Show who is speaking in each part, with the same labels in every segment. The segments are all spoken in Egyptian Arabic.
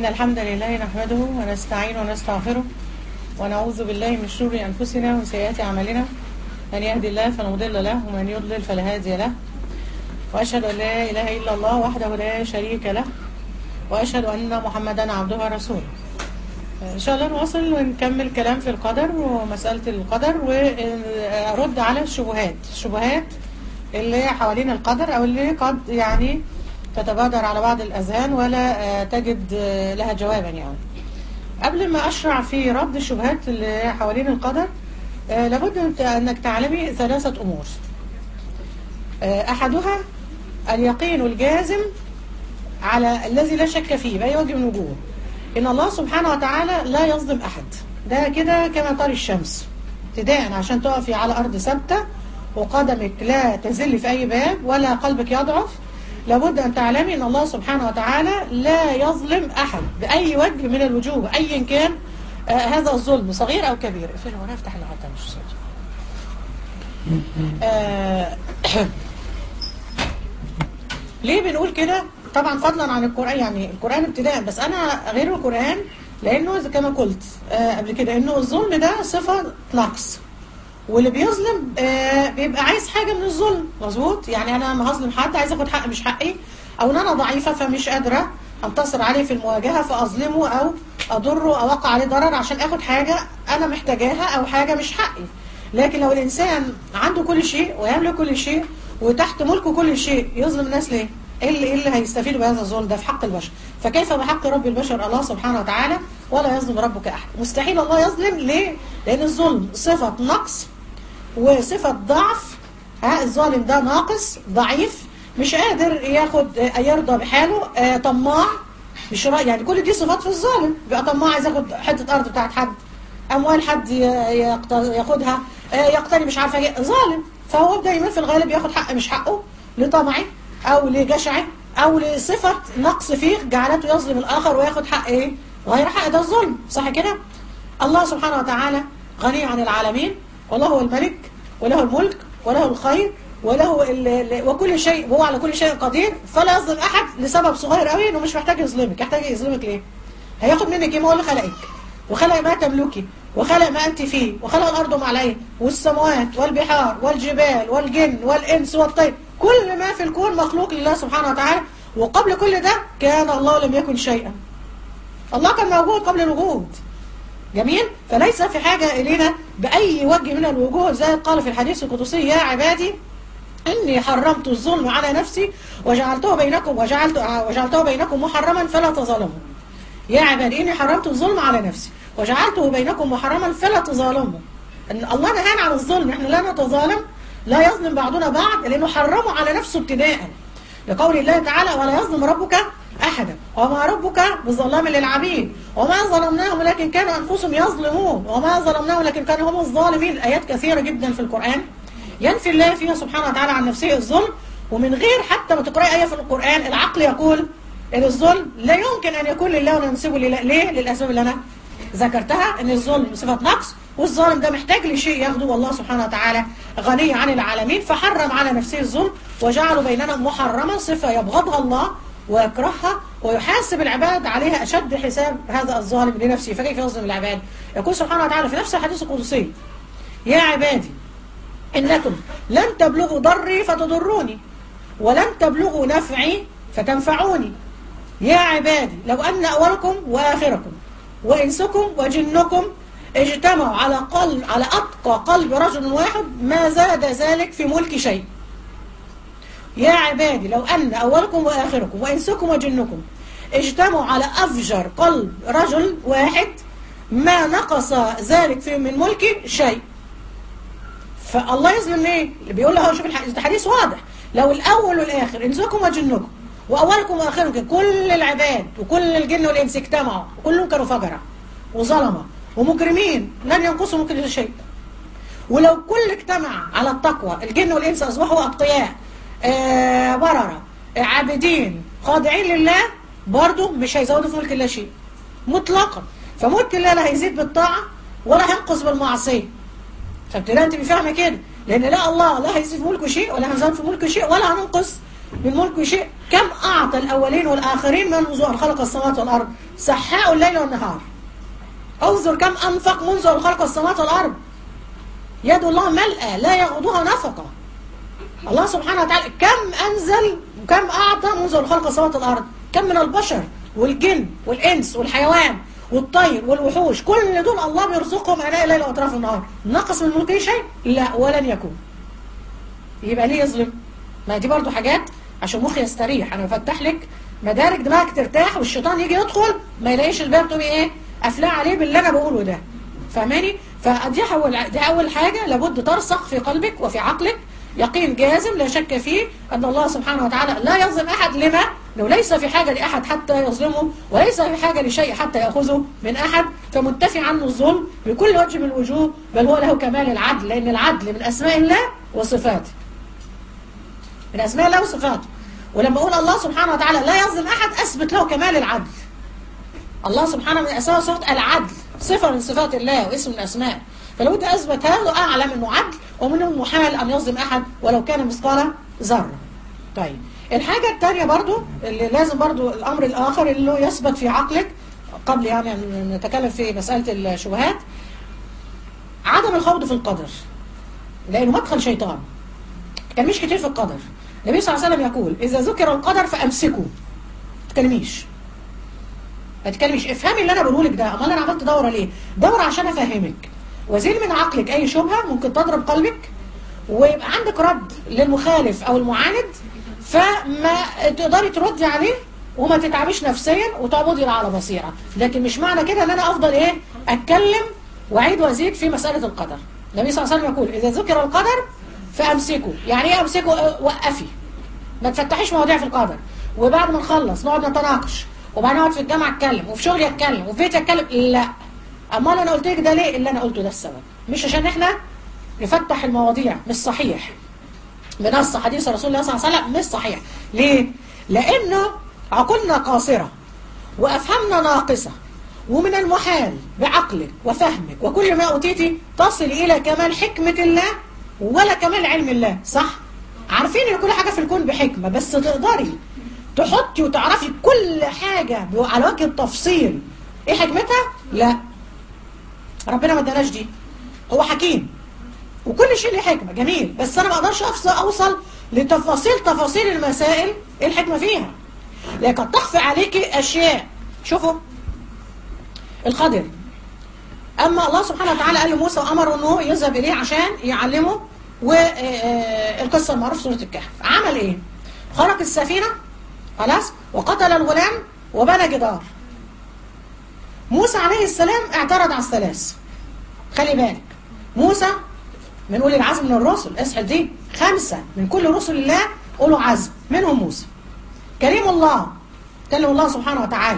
Speaker 1: إن الحمد لله نحمده ونستعين ونستغفره ونعوذ بالله من شرور أنفسنا وسيئات أعمالنا من يهدي الله فلا مضل له ومن يضلل فلا هادي له وأشهد أن لا إله إلا الله وحده لا شريك له وأشهد أن محمدا عبده ورسوله إن شاء الله نواصل ونكمل كلام في القدر ومسألة القدر وأرد على الشبهات الشبهات اللي حوالين القدر أو اللي قد يعني تتبادر على بعض الأذهان ولا تجد لها جوابا يعني قبل ما أشرع في رد الشبهات اللي حوالين القدر لابد أنك تعلمي ثلاثة أمور أحدها اليقين الجازم على الذي لا شك فيه بأي وجه من وجوه إن الله سبحانه وتعالى لا يظلم أحد ده كده كما طار الشمس ابتداء عشان تقفي على أرض ثابتة وقدمك لا تزل في أي باب ولا قلبك يضعف لابد أن تعلمي أن الله سبحانه وتعالى لا يظلم أحد بأي وجه من الوجوه أيا كان آه هذا الظلم صغير أو كبير اقفل وانا افتح الغطاء مش صوت آه ليه بنقول كده طبعا فضلا عن القرآن يعني القرآن ابتداء بس أنا غير القرآن لأنه كما قلت آه قبل كده إنه الظلم ده صفة نقص واللي بيظلم آه بيبقى عايز حاجة من الظلم مظبوط يعني أنا لما هظلم حد عايز أخد حق مش حقي أو إن أنا ضعيفة فمش قادرة أنتصر عليه في المواجهة فأظلمه أو أضره أو أوقع عليه ضرر عشان أخد حاجة أنا محتاجاها أو حاجة مش حقي لكن لو الإنسان عنده كل شيء ويملك كل شيء وتحت ملكه كل شيء يظلم الناس ليه؟ ايه اللي, إيه اللي هيستفيدوا بهذا الظلم ده في حق البشر فكيف بحق رب البشر الله سبحانه وتعالى ولا يظلم ربك احد مستحيل الله يظلم ليه لان الظلم صفه نقص وصفه ضعف ها الظالم ده ناقص ضعيف مش قادر ياخد يرضى بحاله آه طماع مش يعني كل دي صفات في الظالم بيبقى طماع عايز ياخد حته ارض بتاعت حد اموال حد ياخدها آه يقتني مش عارفه ايه ظالم فهو دايما في الغالب ياخد حق مش حقه لطمعه او لجشعه او لصفة نقص فيه جعلته يظلم الاخر وياخد حق ايه غير حق ده الظلم صح كده الله سبحانه وتعالى غني عن العالمين والله هو الملك وله الملك وله الخير وله ال وكل شيء وهو على كل شيء قدير فلا يظلم احد لسبب صغير قوي انه مش محتاج يظلمك يحتاج يظلمك ليه هياخد منك ايه ما هو اللي خلقك وخلق ما تملكي وخلق ما أنت فيه وخلق الأرض وما عليه والسماوات والبحار والجبال والجن والإنس والطير كل ما في الكون مخلوق لله سبحانه وتعالى وقبل كل ده كان الله لم يكن شيئا الله كان موجود قبل الوجود جميل فليس في حاجة إلينا بأي وجه من الوجوه زي قال في الحديث القدسي يا عبادي إني حرمت الظلم على نفسي وجعلته بينكم وجعلت وجعلته بينكم محرما فلا تظلموا يا عبادي إني حرمت الظلم على نفسي وجعلته بينكم محرما فلا تظالموا ان الله نهانا عن الظلم احنا لا نتظالم لا يظلم بعضنا بعض لانه حرمه على نفسه ابتداء لقول الله تعالى ولا يظلم ربك احدا وما ربك بظلام للعبيد وما ظلمناهم لكن كانوا انفسهم يظلمون وما ظلمناهم لكن كانوا هم الظالمين ايات كثيره جدا في القران ينفي الله فيها سبحانه وتعالى عن نفسه الظلم ومن غير حتى ما تقراي ايه في القران العقل يقول ان الظلم لا يمكن ان يكون لله وننسبه لله ليه للاسباب اللي انا ذكرتها ان الظلم صفة نقص والظالم ده محتاج لشيء ياخده والله سبحانه وتعالى غني عن العالمين فحرم على نفسه الظلم وجعله بيننا محرما صفة يبغضها الله ويكرهها ويحاسب العباد عليها أشد حساب هذا الظالم لنفسه فكيف يظلم العباد يقول سبحانه وتعالى في نفس الحديث القدسي يا عبادي إنكم لن تبلغوا ضري فتضروني ولن تبلغوا نفعي فتنفعوني يا عبادي لو أن أولكم وآخركم وإنسكم وجنكم اجتمعوا على قلب على أتقى قلب رجل واحد ما زاد ذلك في ملك شيء يا عبادي لو أن أولكم وآخركم وإنسكم وجنكم اجتمعوا على أفجر قلب رجل واحد ما نقص ذلك في من ملكي شيء فالله يظلم ليه؟ اللي بيقول له شوف الحديث واضح لو الأول والآخر إنسكم وجنكم وأولكم وآخركم كل العباد وكل الجن والإنس اجتمعوا وكلهم كانوا فجرة وظلمة ومجرمين لن ينقصوا ممكن شيء ولو كل اجتمع على التقوى الجن والإنس أصبحوا أتقياء آه بررة آه عابدين خاضعين لله برضو مش هيزودوا في ملك الله شيء مطلقا فملك الله لا هيزيد بالطاعة ولا هينقص بالمعصية فابتداء انت فاهمه كده لان لا الله لا هيزيد في ملكه شيء ولا هنزود في ملكه شيء ولا هننقص من ملكه شيء كم أعطى الأولين والآخرين منذ أن خلق السماوات والأرض سحاء الليل والنهار انظر كم أنفق منذ أن خلق السماوات والأرض يد الله ملأى لا يغضها نفقة الله سبحانه وتعالى كم أنزل وكم أعطى منذ أن خلق السماوات والأرض كم من البشر والجن والإنس والحيوان والطير والوحوش كل دول الله بيرزقهم اناء الليل واطراف النهار نقص من ملكه شيء لا ولن يكون يبقى ليه يظلم ما دي برضو حاجات عشان مخي يستريح انا بفتح لك مدارك دماغك ترتاح والشيطان يجي يدخل ما يلاقيش الباب تقومي ايه قافلاه عليه باللي انا بقوله ده فاهماني فدي اول دي اول حاجه لابد ترسخ في قلبك وفي عقلك يقين جازم لا شك فيه أن الله سبحانه وتعالى لا يظلم أحد لما لو ليس في حاجة لأحد حتى يظلمه وليس في حاجة لشيء حتى يأخذه من أحد فمنتفي عنه الظلم بكل وجه من الوجوه بل هو له كمال العدل لأن العدل من أسماء الله وصفاته من أسماء الله وصفاته ولما أقول الله سبحانه وتعالى لا يظلم أحد أثبت له كمال العدل الله سبحانه من أسماء وصفات العدل صفة من صفات الله واسم من أسماء فلو ده أثبت هذا أعلم أنه عدل ومن المحال أن يظلم أحد ولو كان مثقال ذرة طيب الحاجة الثانية برضو اللي لازم برضو الأمر الآخر اللي يثبت في عقلك قبل يعني أن نتكلم في مسألة الشبهات عدم الخوض في القدر لأنه مدخل شيطان كان مش كتير في القدر النبي صلى الله عليه وسلم يقول إذا ذكر القدر فأمسكوا ما تتكلميش ما تتكلميش افهمي اللي أنا بقوله لك ده أمال أنا عملت دورة ليه دورة عشان أفهمك وزيل من عقلك أي شبهة ممكن تضرب قلبك ويبقى عندك رد للمخالف أو المعاند فما تقدري تردي عليه وما تتعبيش نفسيا وتعبدي على بصيرة لكن مش معنى كده ان انا افضل ايه اتكلم واعيد وازيد في مسألة القدر النبي صلى الله عليه وسلم يقول اذا ذكر القدر فامسكوا يعني ايه امسكوا وقفي ما تفتحيش مواضيع في القدر وبعد ما نخلص نقعد نتناقش وبعدين نقعد في الجامعة اتكلم وفي شغلي اتكلم وفي بيتي اتكلم لا امال انا قلت لك ده ليه اللي انا قلته ده السبب مش عشان احنا نفتح المواضيع مش صحيح بنص حديث رسول الله صلى الله عليه وسلم مش صحيح ليه لانه عقولنا قاصرة وأفهمنا ناقصة ومن المحال بعقلك وفهمك وكل ما أوتيتي تصل إلى كمال حكمة الله ولا كمال علم الله صح؟ عارفين ان كل حاجة في الكون بحكمة بس تقدري تحطي وتعرفي كل حاجة على وجه التفصيل ايه حكمتها؟ لا ربنا ما اداناش دي هو حكيم وكل شيء له حكمة جميل بس انا ما اقدرش اوصل لتفاصيل تفاصيل المسائل ايه الحكمة فيها لكن تخفي عليك أشياء شوفوا الخضر أما الله سبحانه وتعالى قال لموسى وأمره أنه يذهب إليه عشان يعلمه والقصة المعروفة في سورة الكهف عمل إيه خرق السفينة خلاص وقتل الغلام وبنى جدار موسى عليه السلام اعترض على الثلاث خلي بالك موسى من أولي العزم من الرسل اصحى دي خمسة من كل رسل الله أولو عزم منهم موسى كريم الله كلم الله سبحانه وتعالى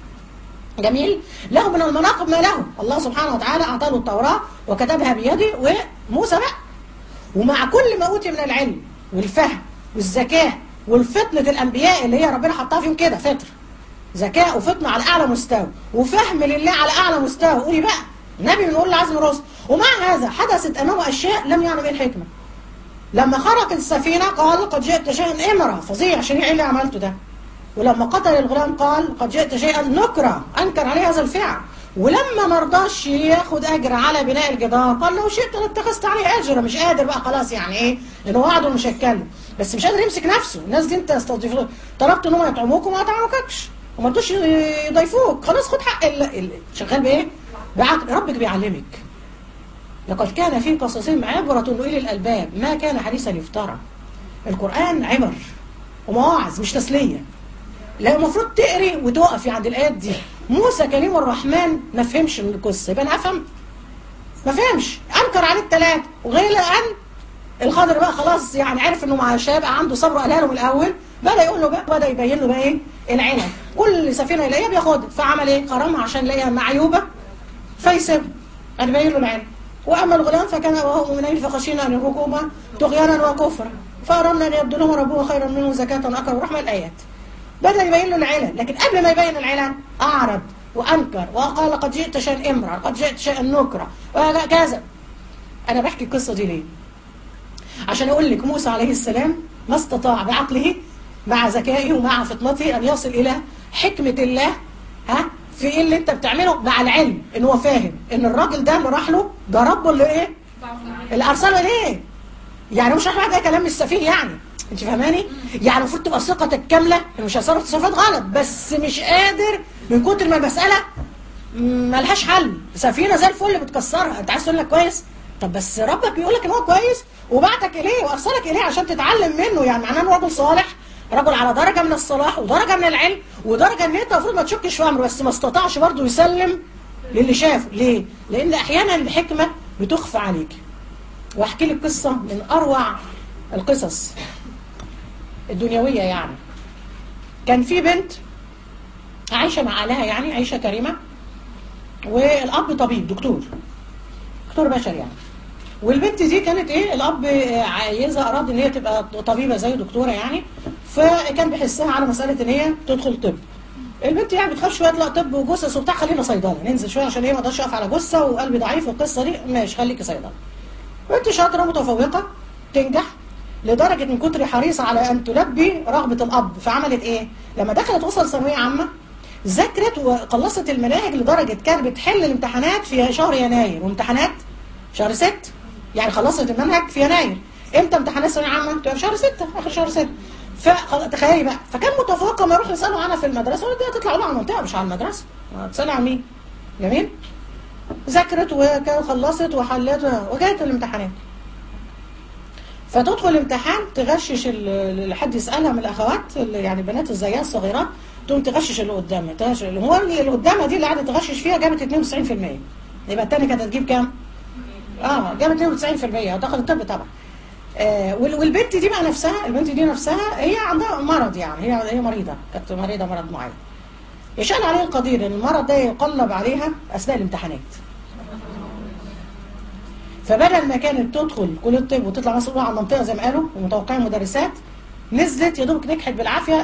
Speaker 1: جميل له من المناقب ما له الله سبحانه وتعالى أعطاه التوراة وكتبها بيده وموسى بقى ومع كل ما أوتي من العلم والفهم والذكاء والفطنة الأنبياء اللي هي ربنا حطها فيهم كده فطر ذكاء وفطنة على أعلى مستوى وفهم لله على أعلى مستوى قولي بقى نبي من أولي العزم الرسل ومع هذا حدثت أمامه أشياء لم يعلم إيه الحكمة لما خرق السفينة قال قد جئت شيئا امرا فظيع شنيع ايه اللي عملته ده ولما قتل الغلام قال قد جئت شيئا نكرا انكر عليه هذا الفعل ولما ما رضاش ياخد اجر على بناء الجدار قال لو شئت لاتخذت عليه اجر مش قادر بقى خلاص يعني ايه لانه وعده مش هيتكلم بس مش قادر يمسك نفسه الناس دي انت استضيف طلبت ان هم يطعموك وما يطعموكش وما رضوش يضيفوك خلاص خد حق ال... شغال بايه بعقل ربك بيعلمك لقد كان في قصصهم عبرة لأولي الألباب ما كان حديثا يفترى القرآن عبر ومواعظ مش تسلية لا المفروض تقري وتقفي عند الآيات دي موسى كريم الرحمن ما فهمش القصة يبقى أنا أفهم ما فهمش أنكر عليه الثلاث وغير أن الخضر بقى خلاص يعني عرف انه مع شاب عنده صبر قالها له من الاول بدا يقول له بقى بدا يبين له بقى ايه العلم كل سفينه يلاقيها بياخدها فعمل ايه قرمها عشان يلاقيها معيوبه فيسيبها انا باين له العلم وأما الغلام فكان أبواه مؤمنين فخشينا أن يرهقهما طغيانا وكفرا فأردنا أن يبدلهما ربه خيرا منه زكاة أكرم ورحمة الآيات بدأ يبين له العلل لكن قبل ما يبين العلل أعرض وأنكر وقال قد جئت شيئا إمرا قد جئت شيئا نكرا وكذا أنا بحكي القصة دي ليه عشان أقول لك موسى عليه السلام ما استطاع بعقله مع ذكائه ومع فطنته ان يصل الى حكمه الله ها في ايه اللي انت بتعمله مع العلم ان هو فاهم ان الراجل ده اللي راح له ده ربه اللي ايه اللي ارسله ليه يعني مش راح ده كلام مش سفيه يعني انت فاهماني يعني المفروض تبقى ثقتك كامله انه مش هيصرف تصرفات غلط بس مش قادر من كتر ما المساله ملهاش حل سفينه زي الفل بتكسرها انت عايز تقول لك كويس طب بس ربك بيقول لك ان هو كويس وبعتك اليه وارسلك اليه عشان تتعلم منه يعني معناه انه راجل صالح رجل على درجه من الصلاح ودرجه من العلم ودرجه ان انت المفروض ما تشكش في امره بس ما استطاعش برضه يسلم للي شافه ليه؟ لان احيانا الحكمه بتخفى عليك واحكي لك قصه من اروع القصص الدنيويه يعني كان في بنت عايشه مع اهلها يعني عيشه كريمه والاب طبيب دكتور دكتور بشري يعني والبنت دي كانت ايه الاب عايزها اراد ان هي تبقى طبيبه زي دكتوره يعني فكان بيحسها على مساله ان هي تدخل طب البنت يعني بتخاف شويه لا طب وجثث وبتاع خلينا صيدله ننزل شويه عشان هي ما اقدرش اقف على جثه وقلبي ضعيف والقصه دي ماشي خليكي صيدله بنت شاطره متفوقه تنجح لدرجه من كتر حريصه على ان تلبي رغبه الاب فعملت ايه لما دخلت وصل ثانويه عامه ذاكرت وخلصت المناهج لدرجه كانت بتحل الامتحانات في شهر يناير وامتحانات شهر 6 يعني خلصت المنهج في يناير امتى امتحانات ثانويه عامه تبقى في شهر 6 اخر شهر 6 فتخيلي بقى فكان متفوقه ما يروح يسالوا عنها في المدرسه ولا دي هتطلع لها على المنطقه مش على المدرسه هتسالي عن مين جميل ذاكرت وخلصت وحلت وجات الامتحانات فتدخل الامتحان تغشش اللي حد يسالها من الاخوات اللي يعني بنات الزيات الصغيرات تقوم تغشش اللي قدامها تغشش اللي هو اللي قدامها دي اللي قاعده تغشش فيها جابت 92% يبقى الثانيه كانت هتجيب كام؟ اه جابت 92% هتاخد الطب طبعا آه والبنت دي بقى نفسها البنت دي نفسها هي عندها مرض يعني هي هي مريضه كانت مريضه مرض معين يشأن عليه القدير ان المرض ده يقلب عليها اثناء الامتحانات فبدل ما كانت تدخل كليه الطب وتطلع مسؤوله عن منطقه زي ما قالوا ومتوقعين مدرسات نزلت يا دوبك نجحت بالعافيه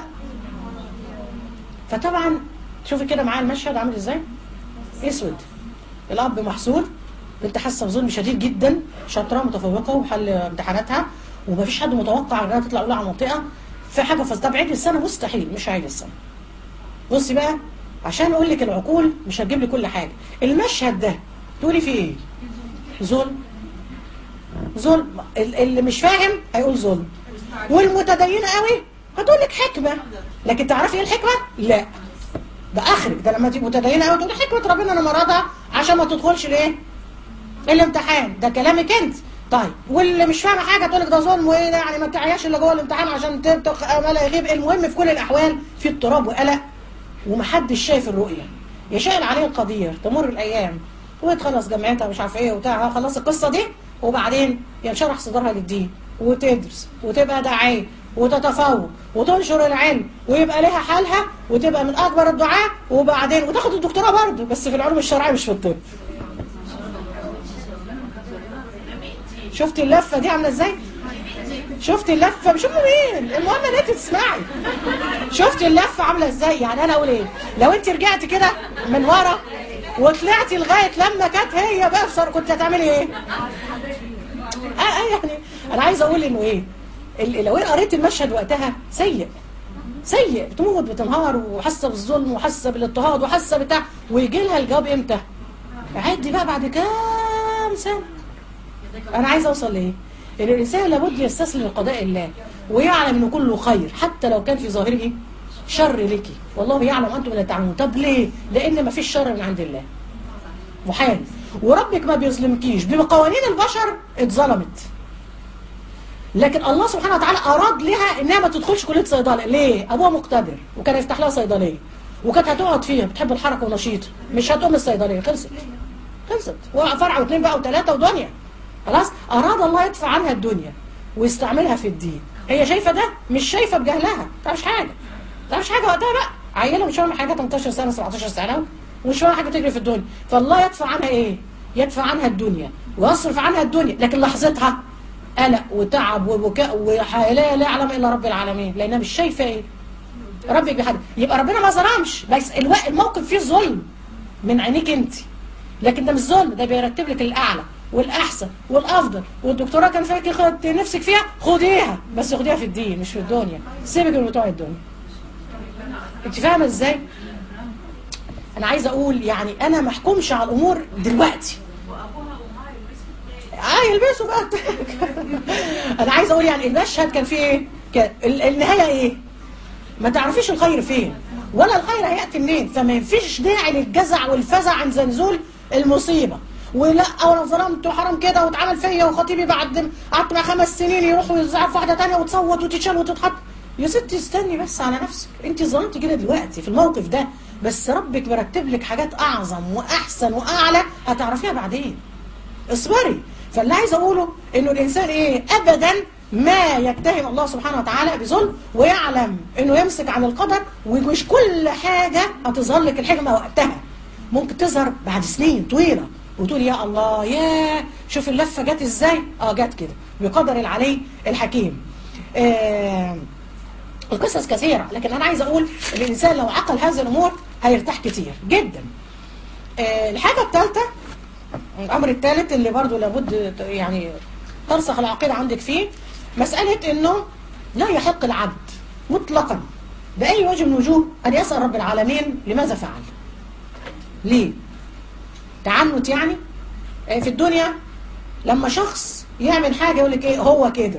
Speaker 1: فطبعا شوفي كده معايا المشهد عامل ازاي اسود الاب محصول بنت حاسه بظلم شديد جدا شاطره متفوقه وحل امتحاناتها ومفيش حد متوقع انها تطلع اولى على المنطقه في حاجه فاز طب عيد السنه مستحيل مش عيد السنه بصي بقى عشان اقول لك العقول مش هتجيب لي كل حاجه المشهد ده تقولي فيه ايه ظلم ظلم اللي مش فاهم هيقول ظلم والمتدينه قوي هتقول لك حكمه لكن تعرفي ايه الحكمه لا ده اخرك ده لما تبقى متدينه قوي تقولي حكمه ربنا انا مرضها عشان ما تدخلش ليه الامتحان ده كلامك انت طيب واللي مش فاهمه حاجه تقول لك ده ظلم وايه ده يعني ما بتعياش الا جوه الامتحان عشان تبتخ امل يغيب المهم في كل الاحوال في اضطراب وقلق ومحدش شايف الرؤيه يشاء عليه القدير تمر الايام وتخلص جامعتها مش عارف ايه وبتاع خلاص القصه دي وبعدين ينشرح صدرها للدين وتدرس وتبقى داعيه وتتفوق وتنشر العلم ويبقى لها حالها وتبقى من اكبر الدعاء وبعدين وتاخد الدكتوراه برضه بس في العلوم الشرعيه مش في الطب شفتي اللفه دي عامله ازاي شفتي اللفه مش مين المهم ان انت تسمعي شفتي اللفه عامله ازاي يعني انا اقول ايه لو انت رجعتي كده من ورا وطلعتي لغايه لما كانت هي بقى بصر كنت هتعملي ايه اه اه يعني انا عايزه اقول انه ايه لو قريت المشهد وقتها سيء سيء بتموت بتنهار وحاسه بالظلم وحاسه بالاضطهاد وحاسه بتاع ويجي لها الجواب امتى عدي بقى بعد كام سنه انا عايز اوصل لايه ان الانسان لابد يستسلم لقضاء الله ويعلم انه كله خير حتى لو كان في ظاهره شر لك والله يعلم انتم لا تعلمون طب ليه لان ما فيش شر من عند الله محال وربك ما بيظلمكيش بقوانين البشر اتظلمت لكن الله سبحانه وتعالى اراد لها انها ما تدخلش كليه صيدله ليه ابوها مقتدر وكان يفتح لها صيدليه وكانت هتقعد فيها بتحب الحركه ونشيطه مش هتقوم الصيدليه خلصت خلصت فرع واثنين بقى وثلاثه ودنيا خلاص اراد الله يدفع عنها الدنيا ويستعملها في الدين هي شايفه ده مش شايفه بجهلها ما مش حاجه ما مش حاجه وقتها بقى عيله مش فاهمه حاجه 18 سنه 17 سنه ومش فاهمه حاجه تجري في الدنيا فالله يدفع عنها ايه يدفع عنها الدنيا ويصرف عنها الدنيا لكن لحظتها قلق وتعب وبكاء ولا لا يعلم الا رب العالمين لانها مش شايفه ايه ربك بحد يبقى ربنا ما ظلمش بس الوقت الموقف فيه ظلم من عينيك انت لكن ده مش ظلم ده بيرتب لك الاعلى والاحسن والافضل والدكتوراه كان فاكر خد نفسك فيها خديها بس خديها في الدين مش في الدنيا سيبك من بتوع الدنيا انت فاهمه ازاي انا عايزه اقول يعني انا ما احكمش على الامور دلوقتي اه يلبسوا بقى انا عايزه اقول يعني المشهد كان فيه ايه كان ال- النهايه ايه ما تعرفيش الخير فين ولا الخير هياتي منين فما ينفيش داعي للجزع والفزع عند نزول المصيبه ولا انا ظلمت وحرام كده واتعمل فيا وخطيبي بعد قعدت مع خمس سنين يروحوا يزعل في واحده ثانيه وتصوت وتتشال وتتحط يا ستي استني بس على نفسك انت ظلمتي كده دلوقتي في الموقف ده بس ربك مرتب لك حاجات اعظم واحسن واعلى هتعرفيها بعدين اصبري فاللي عايز اقوله انه الانسان ايه ابدا ما يتهم الله سبحانه وتعالى بظلم ويعلم انه يمسك عن القدر ومش كل حاجه هتظهر لك الحكمه وقتها ممكن تظهر بعد سنين طويله وتقول يا الله يا شوف اللفه جت ازاي اه جت كده بقدر العلي الحكيم آه القصص كثيره لكن انا عايز اقول الانسان لو عقل هذه الامور هيرتاح كتير جدا آه الحاجه الثالثه الامر الثالث اللي برضو لابد ت- يعني ترسخ العقيده عندك فيه مساله انه لا يحق العبد مطلقا باي وجه من الوجوه ان يسال رب العالمين لماذا فعل ليه تعنت يعني آه، في الدنيا لما شخص يعمل حاجه يقول لك ايه هو كده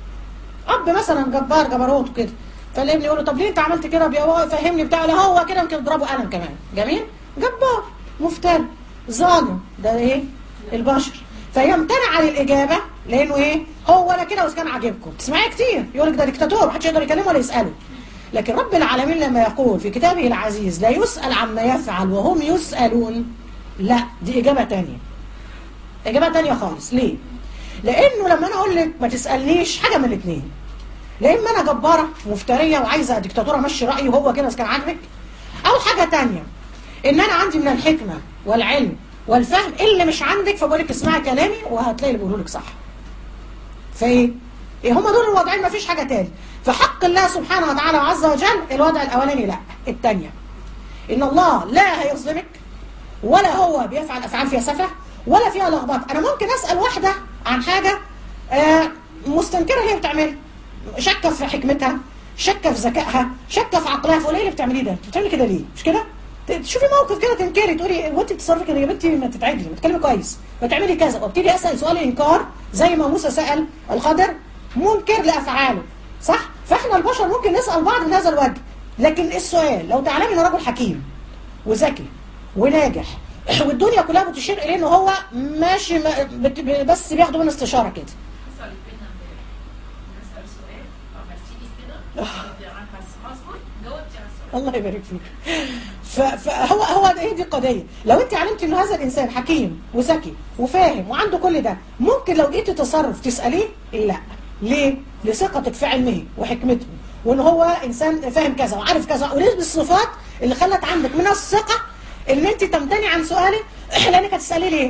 Speaker 1: اب مثلا جبار جبروت كده فالابن يقول له طب ليه انت عملت كده بيا فهمني بتاع لا هو كده يمكن اضربه قلم كمان جميل جبار مفتري ظالم ده ايه البشر فيمتنع عن الاجابه لانه ايه هو انا كده واذا كان عاجبكم تسمعي كتير يقول لك ده ديكتاتور محدش يقدر يكلمه ولا يساله لكن رب العالمين لما يقول في كتابه العزيز لا يسال عما يفعل وهم يسالون لا دي اجابه تانية اجابه تانية خالص ليه لانه لما انا اقول لك ما تسالنيش حاجه من الاثنين لا اما انا جباره مفتريه وعايزه ديكتاتوره امشي رايي وهو كده اذا كان عاجبك او حاجه تانية ان انا عندي من الحكمه والعلم والفهم اللي مش عندك فبقول لك اسمعي كلامي وهتلاقي اللي بيقولوا لك صح فايه إيه هم دول الوضعين ما فيش حاجه تاني فحق الله سبحانه وتعالى وعز وجل الوضع الاولاني لا الثانيه ان الله لا هيظلمك ولا هو بيفعل افعال فيها سفه ولا فيها لخبطه انا ممكن اسال واحده عن حاجه آه، مستنكره هي بتعملها شاكه في حكمتها شاكه في ذكائها شاكه في عقلها فقول ايه اللي بتعمليه ده انت بتعملي كده ليه مش كده ت- تشوفي موقف كده تنكري تقولي وانت بتتصرفي كده يا بنتي ما تتعدلي ما تتكلمي كويس ما تعملي كذا وابتدي اسال سؤال انكار زي ما موسى سال الخضر منكر لافعاله صح فاحنا البشر ممكن نسال بعض من هذا الوجه لكن السؤال لو تعلمي ان رجل حكيم وذكي وناجح والدنيا كلها بتشير اليه ان هو ماشي ما- بت- بس بياخدوا منه استشاره كده
Speaker 2: حصلت بينا امبارح نسأل سؤال عملتي كده جاوبتي عنها مظبوط جاوبتي على السؤال
Speaker 1: الله يبارك فيك ف- فهو هو ده- هي دي القضيه لو انت علمت ان هذا الانسان حكيم وذكي وفاهم وعنده كل ده ممكن لو جيت تصرف تساليه لا ليه لثقتك في علمه وحكمته وان هو انسان فاهم كذا وعارف كذا وليه بالصفات اللي خلت عندك من الثقه ان انت تمتنع عن سؤالي لانك هتسالي ليه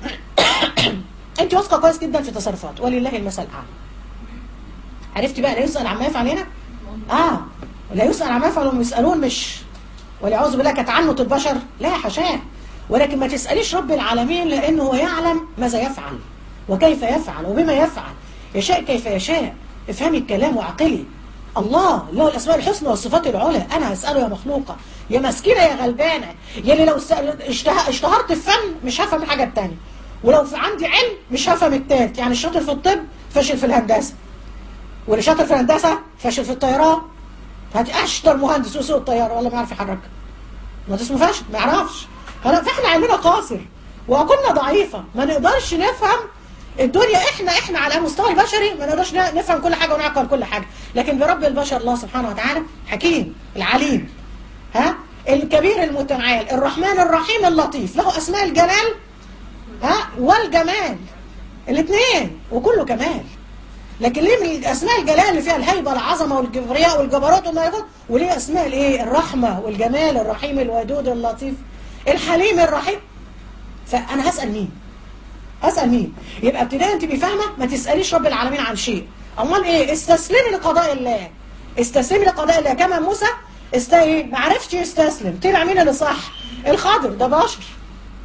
Speaker 1: انت واثقه كويس جدا في تصرفات ولله المثل الاعلى عرفتي بقى لا يسال عما يفعل هنا اه لا يسال عما يفعل وهم يسالون مش والعياذ بالله كتعنت البشر لا حاشاه ولكن ما تساليش رب العالمين لانه هو يعلم ماذا يفعل وكيف يفعل وبما يفعل يشاء كيف يشاء افهمي الكلام وعقلي الله له الاسماء الحسنى والصفات العلى انا هساله يا مخلوقه يا مسكينه يا غلبانه يلي لو سأل- اشته- اشتهرت في فن مش هفهم الحاجه الثانيه ولو في عندي علم مش هفهم التالت يعني الشاطر في الطب فاشل في الهندسه واللي شاطر في الهندسه فاشل في الطيران هات اشطر مهندس وسوق الطياره ولا ما يعرف يحركها ما ده اسمه فاشل ما يعرفش خلاص فاحنا علمنا قاصر وعقولنا ضعيفه ما نقدرش نفهم الدنيا احنا احنا على المستوى البشري ما نقدرش ن- نفهم كل حاجه ونعقل كل حاجه لكن برب البشر الله سبحانه وتعالى حكيم العليم ها الكبير المتعال الرحمن الرحيم اللطيف له اسماء الجلال ها والجمال الاثنين وكله كمال لكن ليه من اسماء الجلال اللي فيها الهيبه العظمه والكبرياء والجبروت وما يقول وليه اسماء الايه الرحمه والجمال الرحيم الودود اللطيف الحليم الرحيم فانا هسال مين هسال مين يبقى ابتداء انت فاهمه ما تساليش رب العالمين عن شيء امال ايه استسلمي لقضاء الله استسلمي لقضاء الله كما موسى است ايه ما عرفش يستسلم طلع مين اللي صح الخضر ده بشر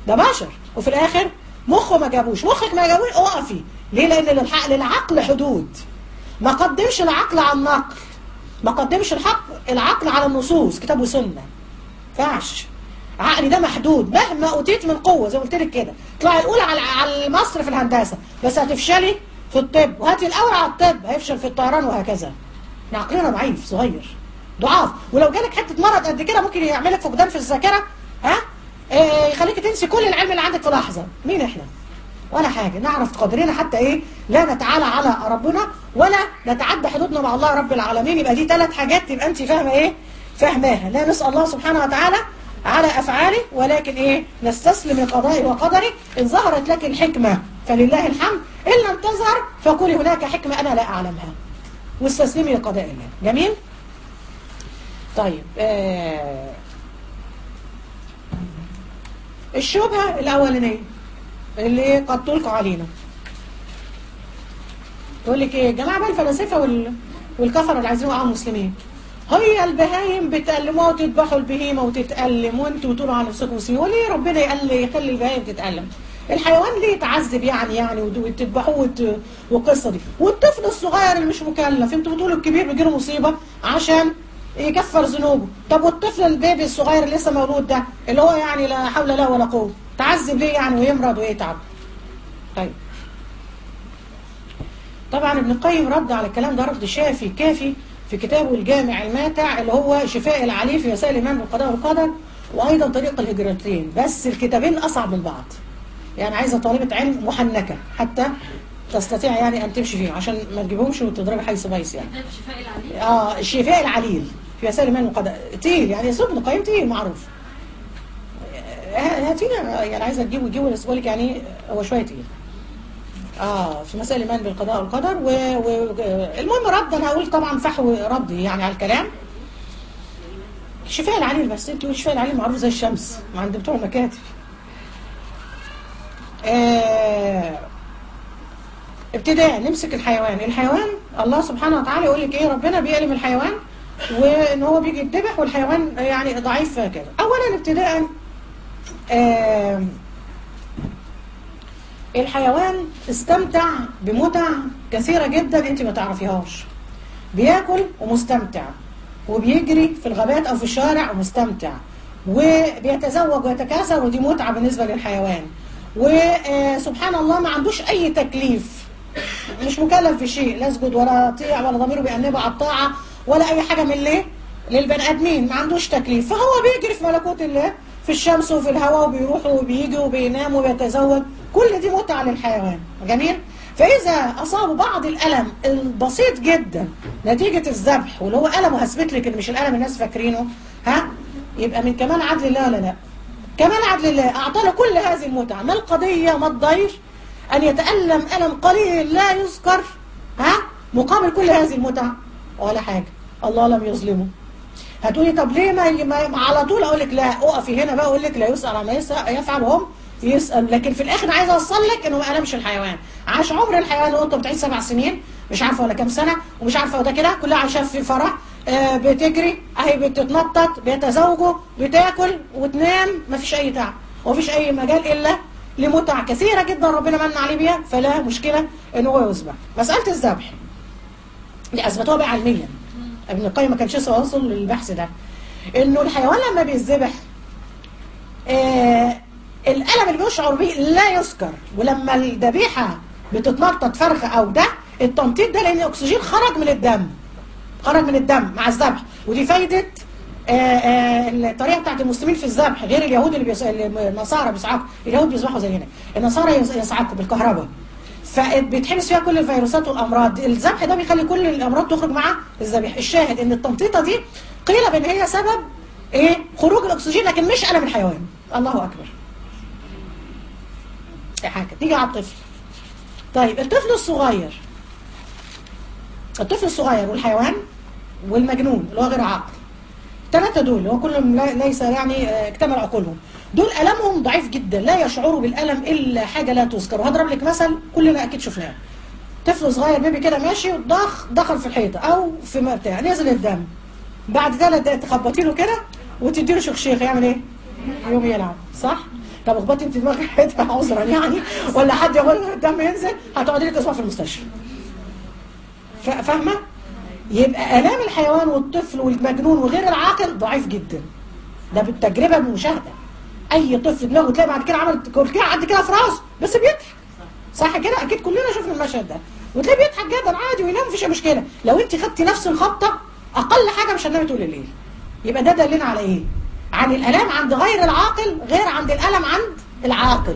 Speaker 1: ده بشر وفي الاخر مخه ما جابوش مخك ما جابوش اقفي ليه لان للحق للعقل حدود ما قدمش العقل على النقل ما قدمش الحق العقل على النصوص كتاب وسنه ينفعش عقلي ده محدود مهما اوتيت من قوه زي ما قلت لك كده طلعي الاولى على على مصر في الهندسه بس هتفشلي في الطب وهاتي الاول على الطب هيفشل في الطيران وهكذا إحنا عقلنا ضعيف صغير ضعاف ولو جالك حته مرض قد كده ممكن يعملك فقدان في الذاكره ها إيه يخليك تنسي كل العلم اللي عندك في لحظه مين احنا ولا حاجة نعرف قدرنا حتى ايه لا نتعالى على ربنا ولا نتعدى حدودنا مع الله رب العالمين يبقى دي ثلاث حاجات تبقى انت فاهمة ايه فاهماها لا نسأل الله سبحانه وتعالى على أفعاله ولكن ايه نستسلم لقضائه وقدره إن ظهرت لك الحكمة فلله الحمد إن لم تظهر فقولي هناك حكمة أنا لا أعلمها واستسلمي لقضاء الله جميل طيب آه الشبهة الأولانية اللي قد تلقى علينا تقول لك ايه جماعة بقى الفلاسفة وال... والكفر اللي عايزين يوقعوا المسلمين هي البهايم بتألموها وتذبحوا البهيمة وتتألم وانتوا تقولوا على نفسكم مسلمين وليه ربنا يقل يخلي البهايم تتألم الحيوان ليه يتعذب يعني يعني وت- وتذبحوه وت... والقصة دي والطفل الصغير اللي مش مكلف انتوا بتقولوا الكبير بيجيله مصيبة عشان يكفر ذنوبه طب والطفل البيبي الصغير اللي لسه مولود ده اللي هو يعني لا حول له ولا قوه تعذب ليه يعني ويمرض ويتعب طيب طبعا ابن القيم رد على الكلام ده رد شافي كافي في كتابه الجامع الماتع اللي هو شفاء العلي في وسائل الايمان بالقضاء والقدر وايضا طريق الهجرتين بس الكتابين اصعب من بعض يعني عايزه طالبه علم محنكه حتى تستطيع يعني ان تمشي فيهم عشان ما تجيبهمش وتضربي حيث بيس يعني
Speaker 2: كتاب شفاء العليل
Speaker 1: اه الشفاء العليل في وسائل الايمان والقضاء تقيل يعني اسلوب ابن القيم تقيل معروف آه، هاتينا يعني عايزه تجيبه تجيبه بس بقول لك يعني هو شويه تقيل اه في مسائل الايمان بالقضاء والقدر و... و... المهم رد انا هقول طبعا فحوى ردي يعني على الكلام شفاء العليل بس انت شفاء العليل معروف زي الشمس ما عند بتوع المكاتب آه ابتداء نمسك الحيوان الحيوان الله سبحانه وتعالى يقول لك ايه ربنا بيألم الحيوان وان هو بيجي يتذبح والحيوان يعني ضعيف كده اولا ابتداء آه الحيوان استمتع بمتع كثيرة جدا انت ما تعرفيهاش بياكل ومستمتع وبيجري في الغابات او في الشارع ومستمتع وبيتزوج ويتكاثر ودي متعة بالنسبة للحيوان وسبحان الله ما عندوش اي تكليف مش مكلف بشيء لا يسجد ولا يطيع ولا ضميره بيأنبه على الطاعة ولا اي حاجة من ليه للبني ادمين ما عندوش تكليف فهو بيجري في ملكوت الله في الشمس وفي الهواء وبيروح وبيجي وبينام وبيتزوج كل دي متعة للحيوان جميل فإذا أصابوا بعض الألم البسيط جدا نتيجة الذبح واللي هو ألم وهثبت لك إن مش الألم الناس فاكرينه ها يبقى من كمال عدل الله ولا لا؟ كمال عدل الله أعطى له كل هذه المتعة ما القضية ما الضير أن يتألم ألم قليل لا يذكر ها مقابل كل هذه المتعة ولا حاجة الله لم يظلمه هتقولي طب ليه ما, ما على طول اقول لك لا اقفي هنا بقى اقول لك لا يسال عما يسأل- يفعل هم يسال لكن في الاخر عايزه اوصل لك انه ما قلمش الحيوان عاش عمر الحيوان وانت بتعيش سبع سنين مش عارفه ولا كام سنه ومش عارفه وده كده كلها عايشه في فرح آه بتجري اهي بتتنطط بيتزوجوا بتاكل وتنام ما فيش اي تعب ومفيش اي مجال الا لمتع كثيره جدا ربنا من عليه بيها فلا مشكله ان هو يذبح مساله الذبح دي اثبتوها بقى علميا ابن القيم ما كانش لسه واصل للبحث ده انه الحيوان لما بيتذبح آه الالم اللي بيشعر به لا يذكر ولما الذبيحه بتتنطط فرخه او ده التنطيط ده لان الاكسجين خرج من الدم خرج من الدم مع الذبح ودي فايده آه، آه، الطريقه بتاعت المسلمين في الذبح غير اليهود اللي بيص... اللي النصارى بيصعقوا اليهود بيذبحوا زينا النصارى يص- يصعقوا بالكهرباء فبيتحبس فيها كل الفيروسات والامراض الذبح ده بيخلي كل الامراض تخرج مع الذبيح الشاهد ان التنطيطه دي قيل بان هي سبب ايه خروج الاكسجين لكن مش الم الحيوان الله اكبر دي حاجه تيجي على الطفل طيب الطفل الصغير الطفل الصغير والحيوان والمجنون اللي هو غير عاقل الثلاثة دول اللي هو كلهم لا- ليس يعني آه، اكتمل عقولهم دول ألمهم ضعيف جدا لا يشعروا بالألم إلا حاجة لا تذكر وهضرب لك مثل كلنا أكيد شفناه طفل صغير بيبي كده ماشي وضخ دخل في الحيطة أو في ما بتاع نزل الدم بعد ثلاث دقايق تخبطي له كده وتدي له شخشيخ يعمل إيه؟ يوم يلعب صح؟ طب اخبطي انت دماغك حياتها عذرا يعني ولا حد يقول الدم ينزل هتقعدي لك اسبوع في المستشفى ف- فاهمه يبقى الام الحيوان والطفل والمجنون وغير العاقل ضعيف جدا ده بالتجربه بالمشاهده اي طفل دماغه تلاقي بعد كده عمل كده قد كده في راسه بس بيضحك صح كده اكيد كلنا شفنا المشهد ده وتلاقيه بيضحك جدا عادي وينام مفيش مشكله لو انت خدتي نفس الخبطه اقل حاجه مش هتنامي طول الليل يبقى ده دلنا على ايه عن الالام عند غير العاقل غير عند الالم عند العاقل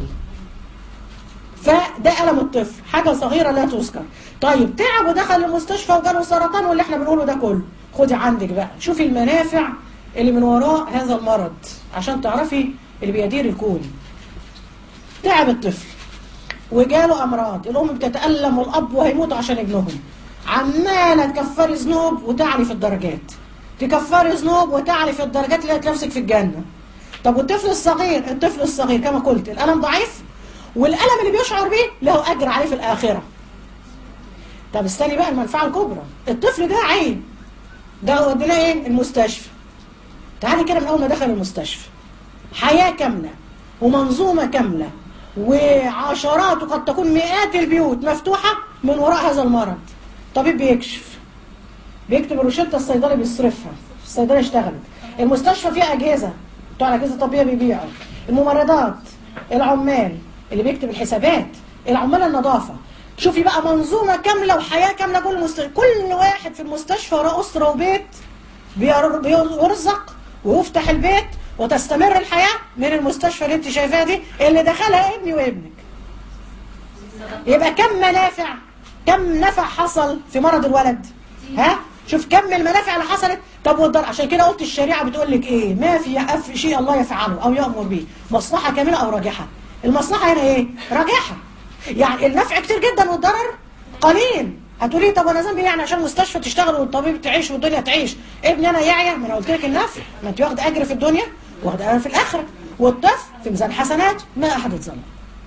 Speaker 1: فده ألم الطفل حاجة صغيرة لا تذكر طيب تعب ودخل المستشفى وجاله سرطان واللي احنا بنقوله ده كله خدي عندك بقى شوفي المنافع اللي من وراء هذا المرض عشان تعرفي اللي بيدير الكون تعب الطفل وجاله أمراض الأم بتتألم والأب وهيموت عشان ابنهم عمالة تكفري ذنوب وتعلي في الدرجات تكفري ذنوب وتعلي في الدرجات اللي هتنفسك في الجنة طب والطفل الصغير الطفل الصغير كما قلت الألم ضعيف والألم اللي بيشعر بيه له أجر عليه في الآخرة طب استني بقى المنفعة الكبرى الطفل ده عين ده وديناه ايه المستشفى تعالي كده من أول ما دخل المستشفى حياة كاملة ومنظومة كاملة وعشرات وقد تكون مئات البيوت مفتوحة من وراء هذا المرض طبيب بيكشف بيكتب الروشتة الصيدلي بيصرفها الصيدلية اشتغلت المستشفى فيها أجهزة بتوع الأجهزة الطبية بيبيعوا الممرضات العمال اللي بيكتب الحسابات العمال النظافة شوفي بقى منظومة كاملة وحياة كاملة كل مست... كل واحد في المستشفى وراه أسرة وبيت بير- بيرزق ويفتح البيت وتستمر الحياة من المستشفى اللي انت شايفاها دي اللي دخلها ابني وابنك يبقى كم منافع كم نفع حصل في مرض الولد ها شوف كم المنافع اللي حصلت طب والضر عشان كده قلت الشريعة بتقول لك ايه ما في أف شيء الله يفعله او يأمر به مصلحة كاملة او راجحة المصلحة هنا ايه راجحة يعني النفع كتير جدا والضرر قليل هتقولي طب انا ذنبي يعني عشان المستشفى تشتغل والطبيب تعيش والدنيا تعيش ابني انا يعيا ما انا قلت لك النفع ما انت واخد اجر في الدنيا واخد اجر في الاخره والطفل في ميزان حسنات ما احد اتظلم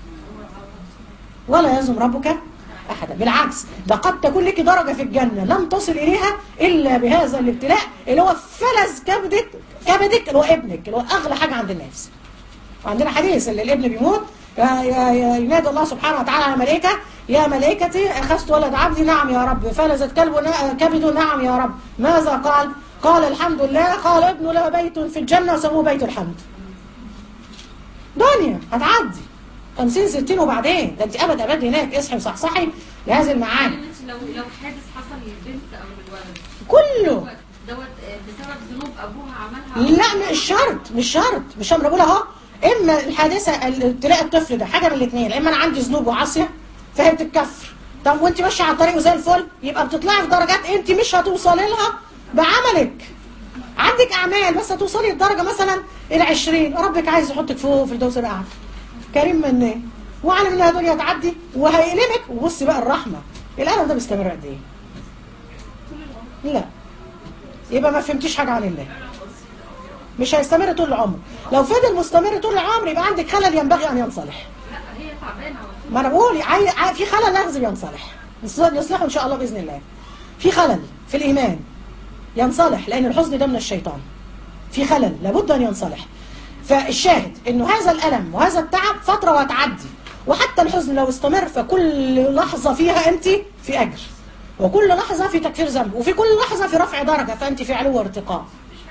Speaker 1: ولا يظلم ربك احدا بالعكس ده قد تكون لك درجه في الجنه لم تصل اليها الا بهذا الابتلاء اللي هو فلذ كبدك كبدك اللي هو ابنك اللي هو اغلى حاجه عند الناس وعندنا حديث اللي الابن بيموت يا- يا- يا- ينادي الله سبحانه وتعالى على ملائكة يا ملائكتي أخذت ولد عبدي نعم يا رب فلذت كلبه نا- كبده نعم يا رب ماذا قال قال الحمد لله قال ابن له بيت في الجنة وسموه بيت الحمد دنيا هتعدي 50 60 وبعدين ده انت ابد ابد هناك اصحي وصحصحي لهذه المعاني
Speaker 2: يعني انت لو لو حادث حصل للبنت او للولد
Speaker 1: كله
Speaker 2: دوت دوت آه، بسبب ذنوب ابوها عملها
Speaker 1: لا مش شرط مش شرط مش انا بقول اهو اما الحادثه ال- تلاقي الطفل ده حاجه من الاثنين اما انا عندي ذنوب وعاصيه فهي بتتكفر طب وانت ماشيه على الطريق وزي الفل يبقى بتطلعي في درجات انت مش هتوصلي لها بعملك عندك اعمال بس هتوصلي لدرجه مثلا ال 20 ربك عايز يحطك فوق في الدوس الاعلى كريم مني وعلم انها دنيا تعدي وهيقلبك وبصي بقى الرحمه الالم ده بيستمر قد ايه؟ لا يبقى ما فهمتيش حاجه عن الله مش هيستمر طول العمر لو فضل مستمر طول العمر يبقى عندك خلل ينبغي ان ينصلح
Speaker 2: لا هي تعبانه على طول.
Speaker 1: ما انا بقول عاي... عاي... في خلل لازم ينصلح يصلح- يصلحه ان شاء الله باذن الله في خلل في الايمان ينصلح لان الحزن ده من الشيطان في خلل لابد ان ينصلح فالشاهد انه هذا الالم وهذا التعب فتره وهتعدي وحتى الحزن لو استمر فكل لحظه فيها انت في اجر وكل لحظه في تكفير ذنب وفي كل لحظه في رفع درجه فانت في علو وارتقاء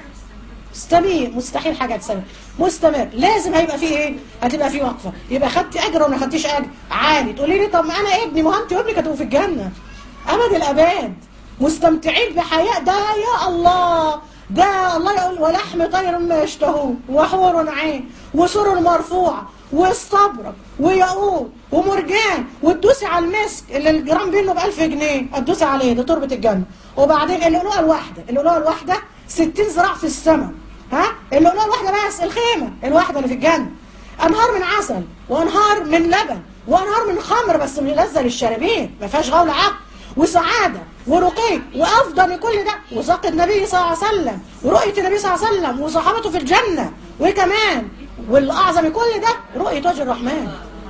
Speaker 1: مستمر مستحيل حاجه تستمر مستمر لازم هيبقى فيه ايه هتبقى فيه وقفه يبقى خدتي اجر ولا خدتيش اجر عادي تقولي لي طب ما انا ابني ما هو انت وابنك هتبقوا في الجنه ابد الاباد مستمتعين بحياه ده يا الله ده الله يقول ولحم طير ما يشتهون وحور عين وسرر مرفوعه واستبرق وياقوت ومرجان وتدوسي على المسك اللي الجرام بينه ب 1000 جنيه هتدوسي عليه ده تربه الجنه وبعدين اللؤلؤه الواحده اللؤلؤه الواحده 60 ذراع في السماء ها اللؤلؤه الواحده بس الخيمه الواحده اللي في الجنه انهار من عسل وانهار من لبن وانهار من خمر بس من لذه للشاربين ما فيهاش غول عقل وسعاده ورقي وافضل من كل ده وساق النبي صلى الله عليه وسلم ورؤيه النبي صلى الله عليه وسلم وصحابته في الجنه وكمان والاعظم من كل ده رؤيه وجه الرحمن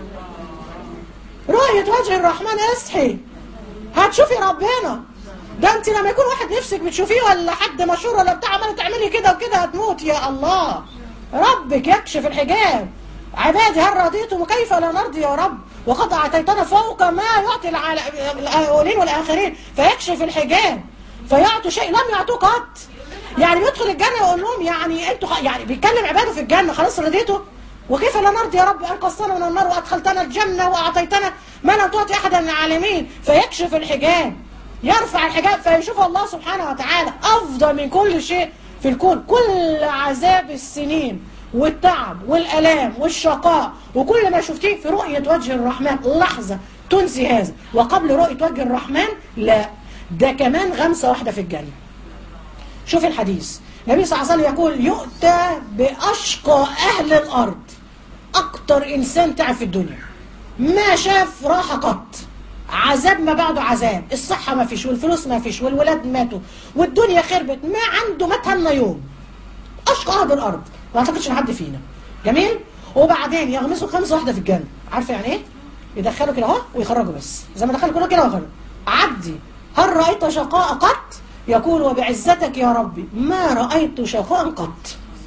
Speaker 1: رؤيه وجه الرحمن اصحي هتشوفي ربنا ده انت لما يكون واحد نفسك بتشوفيه ولا حد مشهور ولا بتاع عماله تعملي كده وكده هتموت يا الله ربك يكشف الحجاب عبادي هل رضيتم كيف لا نرضي يا رب وقد اعطيتنا فوق ما يعطي العال- الاولين والاخرين فيكشف الحجاب فيعطوا شيء لم يعطوه قط يعني بيدخل الجنه يقول لهم يعني انتوا خ- يعني بيتكلم عباده في الجنه خلاص رضيتوا وكيف لا نرضي يا رب انقذتنا من النار وادخلتنا الجنه واعطيتنا ما لم تعطي احدا من العالمين فيكشف الحجاب يرفع الحجاب فيشوف الله سبحانه وتعالى افضل من كل شيء في الكون كل عذاب السنين والتعب والالام والشقاء وكل ما شفتيه في رؤيه وجه الرحمن لحظه تنسي هذا وقبل رؤيه وجه الرحمن لا ده كمان غمسه واحده في الجنه شوف الحديث النبي صلى الله عليه وسلم يقول يؤتى بأشقى أهل الأرض أكتر إنسان تعب في الدنيا ما شاف راحة قط عذاب ما بعده عذاب الصحة ما فيش والفلوس ما فيش والولاد ماتوا والدنيا خربت ما عنده ما تهنى يوم أشقى أهل الأرض ما أعتقدش إن حد فينا جميل وبعدين يغمسوا خمسة واحدة في الجنة عارفة يعني إيه؟ يدخلوا كده أهو ويخرجوا بس زي ما دخلوا كله كده ويخرجوا عدي هل رأيت شقاء قط؟ يقول وبعزتك يا ربي ما رأيت شقاء قط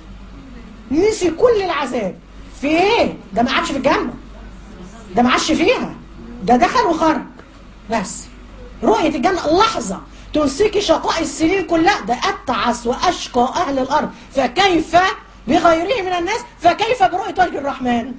Speaker 1: نسي كل العذاب في ايه ده ما عادش في الجنة ده ما عادش فيها ده دخل وخرج بس رؤية الجنة لحظة تنسيكي شقاء السنين كلها ده أتعس وأشقى أهل الأرض فكيف بغيره من الناس فكيف برؤية وجه الرحمن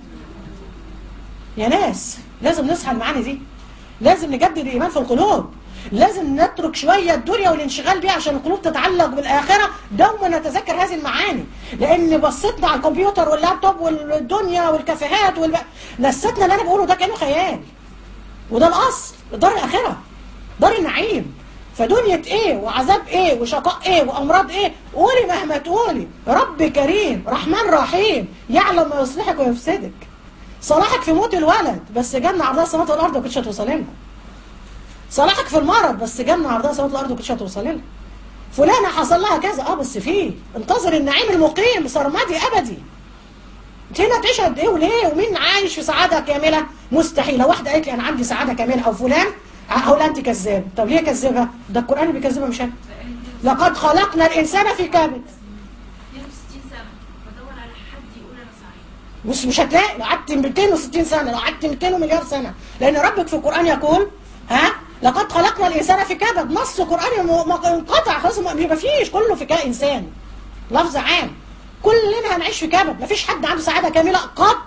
Speaker 1: يا ناس لازم نصحى المعاني دي لازم نجدد الإيمان في القلوب لازم نترك شوية الدنيا والانشغال بيها عشان القلوب تتعلق بالآخرة دوما نتذكر هذه المعاني لأن بصيتنا على الكمبيوتر واللابتوب والدنيا والكافيهات والب... نسيتنا اللي أنا بقوله ده كانه خيال وده الأصل دار الآخرة دار النعيم فدنيا ايه وعذاب ايه وشقاء ايه وامراض ايه قولي مهما تقولي رب كريم رحمن رحيم يعلم ما يصلحك ويفسدك صلاحك في موت الولد بس جنة عرضها السماوات والارض ما كنتش هتوصلي لها صلاحك في المرض بس جنة عرضها السماوات والارض ما كنتش هتوصلي لها فلانة حصل لها كذا اه بس فيه انتظر النعيم المقيم سرمدي ابدي انت هنا تعيش قد ايه وليه ومين عايش في سعاده كامله مستحيل لو واحده قالت لي انا عندي سعاده كامله او فلان هقول انت كذاب طب ليه كذابه ده القران اللي بيكذبها مش انا لقد خلقنا الانسان في كبد
Speaker 2: 62 سنة بدور على حد يقول أنا سعيد
Speaker 1: مش مش هتلاقي لو قعدت 260 سنه لو قعدت 200 مليار سنه لان ربك في القران يقول ها لقد خلقنا الانسان في كبد نص قراني م- م- انقطع خلاص ما ما فيش كله في كائن انسان لفظ عام كلنا هنعيش في كبد مفيش حد عنده سعاده كامله قط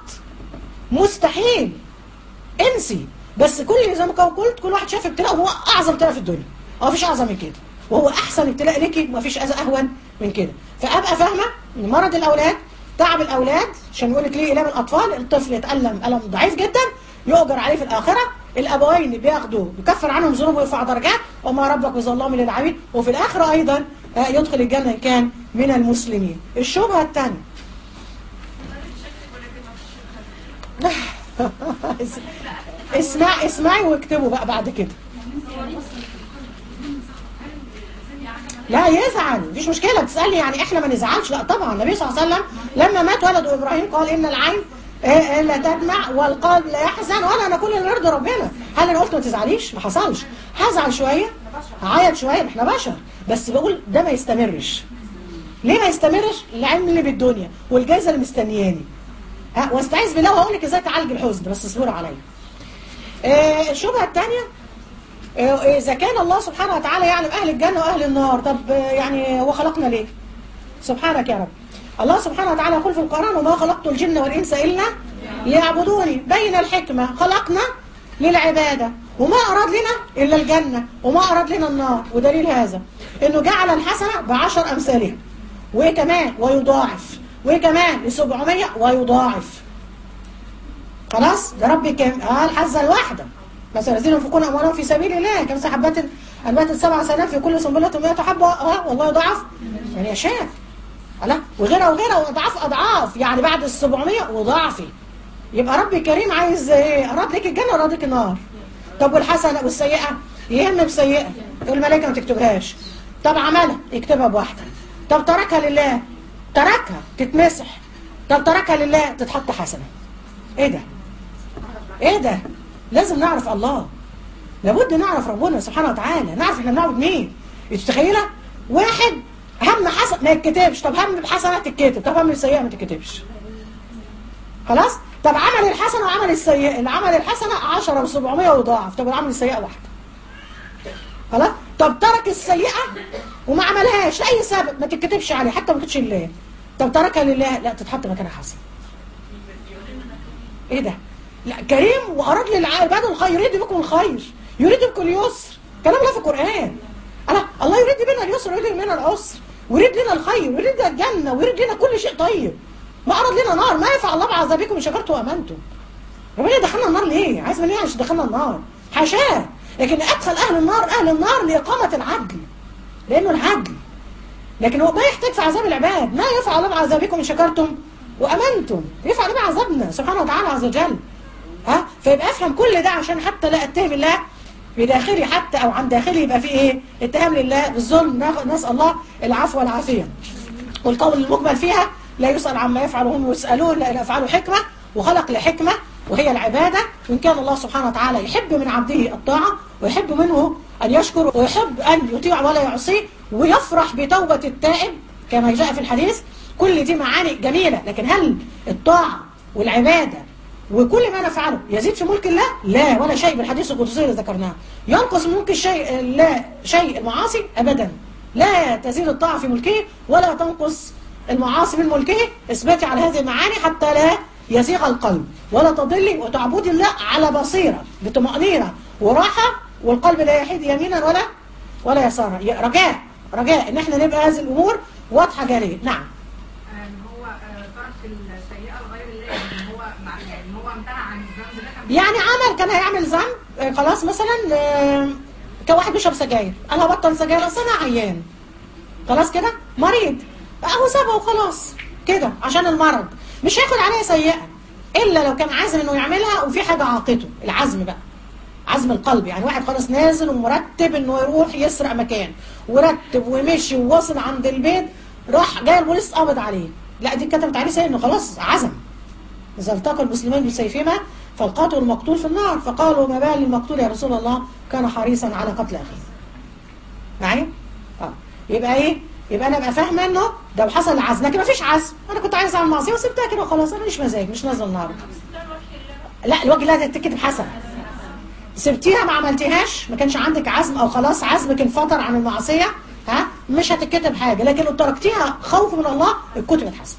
Speaker 1: مستحيل انسي بس كل زي ما قلت كل واحد شاف ابتلاء وهو اعظم ابتلاء في الدنيا هو مفيش اعظم من كده وهو احسن ابتلاء ليكي ومفيش أذى اهون من كده فابقى فاهمه ان مرض الاولاد تعب الاولاد عشان يقول لك ليه الام الاطفال الطفل يتالم الم ضعيف جدا يؤجر عليه في الاخره الابوين بياخدوا يكفر عنهم ذنوب ويرفع درجات وما ربك بظلام للعبيد وفي الاخره ايضا آه، يدخل الجنه ان كان من المسلمين الشبهه الثانيه اسمع اسمعي واكتبوا بقى بعد كده لا يزعل مفيش مشكلة تسألني يعني احنا ما نزعلش لا طبعا النبي صلى الله عليه وسلم لما مات ولد ابراهيم قال ان العين آه، آه، لا تدمع والقلب لا يحزن وانا انا كل اللي يرضي ربنا هل انا قلت ما تزعليش ما حصلش هزعل شوية هعيط شوية احنا بشر بس بقول ده ما يستمرش ليه ما يستمرش العلم اللي بالدنيا والجائزة اللي مستنياني ها واستعيذ بالله وهقول لك ازاي تعالج الحزن بس اصبروا عليا آه، الشبهة الثانية آه، إذا كان الله سبحانه وتعالى يعلم أهل الجنة وأهل النار طب آه، يعني هو خلقنا ليه سبحانك يا رب الله سبحانه وتعالى يقول في القرآن وما خلقت الجن والإنس إلا ليعبدوني بين الحكمة خلقنا للعبادة وما أراد لنا إلا الجنة وما أراد لنا النار ودليل هذا إنه جعل الحسنة بعشر أمثالها وإيه كمان ويضاعف وإيه كمان لسبعمية ويضاعف خلاص ده ربي كام اه الحزه الواحده مثلا الذين ينفقون اموالهم في سبيل الله كم حبات انبتت سبع سنوات في كل سنبله 100 حبه اه والله يضاعف يعني يشاء لا وغيرها وغيرها واضعاف اضعاف يعني بعد ال 700 وضعفي يبقى ربي كريم عايز ايه اراد لك الجنه واراد لك النار طب والحسنه والسيئه يهم بسيئه الملائكه ما تكتبهاش طب عملها يكتبها بواحده طب تركها لله تركها تتمسح طب تركها لله تتحط حسنه ايه ده ايه ده لازم نعرف الله لابد نعرف ربنا سبحانه وتعالى نعرف احنا بنعبد مين انت متخيله واحد هم حسن ما يتكتبش طب هم بحسنه تتكتب طب هم بسيئه ما تتكتبش خلاص طب عمل الحسنه وعمل السيئه العمل الحسنه 10 و700 وضاعف طب العمل السيئه واحده خلاص طب ترك السيئه وما عملهاش لاي سبب ما تتكتبش عليه حتى ما كانتش لله طب تركها لله لا تتحط مكانها حسنه ايه ده لا كريم واراد للعباد الخير يريد بكم الخير يريد بكم اليسر كلام الله في القران ألا الله يريد بنا اليسر ويريد بنا العسر ويريد لنا الخير ويريد لنا الجنه ويريد لنا كل شيء طيب ما اراد لنا نار ما يفعل الله بعذابكم ان شكرتم وامنتم ربنا دخلنا النار ليه عايز من ايه عشان دخلنا النار حاشاه لكن ادخل اهل النار اهل النار لاقامه العدل لانه العدل لكن هو ما يحتاج في عذاب العباد ما يفعل الله بعذابكم ان شكرتم وامنتم يفعل الله بعذابنا سبحانه وتعالى عز وجل ها فيبقى افهم كل ده عشان حتى لا اتهم الله بداخلي حتى او عن داخلي يبقى في ايه اتهام لله بالظلم ناخ- نسال الله العفو والعافيه والقول المجمل فيها لا يسأل عما يفعل وهم يسألون لأن أفعاله حكمة وخلق لحكمة وهي العبادة وإن كان الله سبحانه وتعالى يحب من عبده الطاعة ويحب منه أن يشكر ويحب أن يطيع ولا يعصيه ويفرح بتوبة التائب كما جاء في الحديث كل دي معاني جميلة لكن هل الطاعة والعبادة وكل ما نفعله يزيد في ملك الله لا ولا شيء بالحديث القدسي اللي ذكرناه ينقص من ملك الشيء لا شيء المعاصي ابدا لا تزيد الطاعه في ملكه ولا تنقص المعاصي من ملكه اثباتي على هذه المعاني حتى لا يزيغ القلب ولا تضلي وتعبدي الله على بصيره بطمانينه وراحه والقلب لا يحيد يمينا ولا ولا يسارا رجاء رجاء ان احنا نبقى هذه الامور واضحه جليه نعم
Speaker 3: ان هو آه، ترك السيئه لغير الله ان هو مع يعني ان هو امتنع عن الذنب ده كان
Speaker 1: يعني عمل كان هيعمل ذنب آه، خلاص مثلا آه، كواحد بيشرب سجاير انا هبطل سجاير اصل انا عيان خلاص كده مريض اهو سابه وخلاص كده عشان المرض مش هياخد عليها سيئه الا لو كان عازم انه يعملها وفي حاجه عاقته العزم بقى عزم القلب يعني واحد خلاص نازل ومرتب انه يروح يسرق مكان ورتب ومشي ووصل عند البيت راح جاي البوليس قبض عليه لا دي كتبت عليه سيء انه خلاص عزم إذا التقى المسلمين بسيفهما فالقاتل والمقتول في النار فقالوا ما بال المقتول يا رسول الله كان حريصا على قتل أخيه معي؟ اه يبقى ايه؟ يبقى انا ابقى فاهمه انه ده حصل عزم لكن ما فيش عزم انا كنت عايز اعمل معصيه وسبتها كده وخلاص انا مش مزاج مش نازله النهارده لا الوجه لا تتكتب حسن سبتيها ما عملتيهاش ما كانش عندك عزم او خلاص عزمك انفطر عن المعصيه ها مش هتتكتب حاجه لكن لو تركتيها خوف من الله الكتب حسن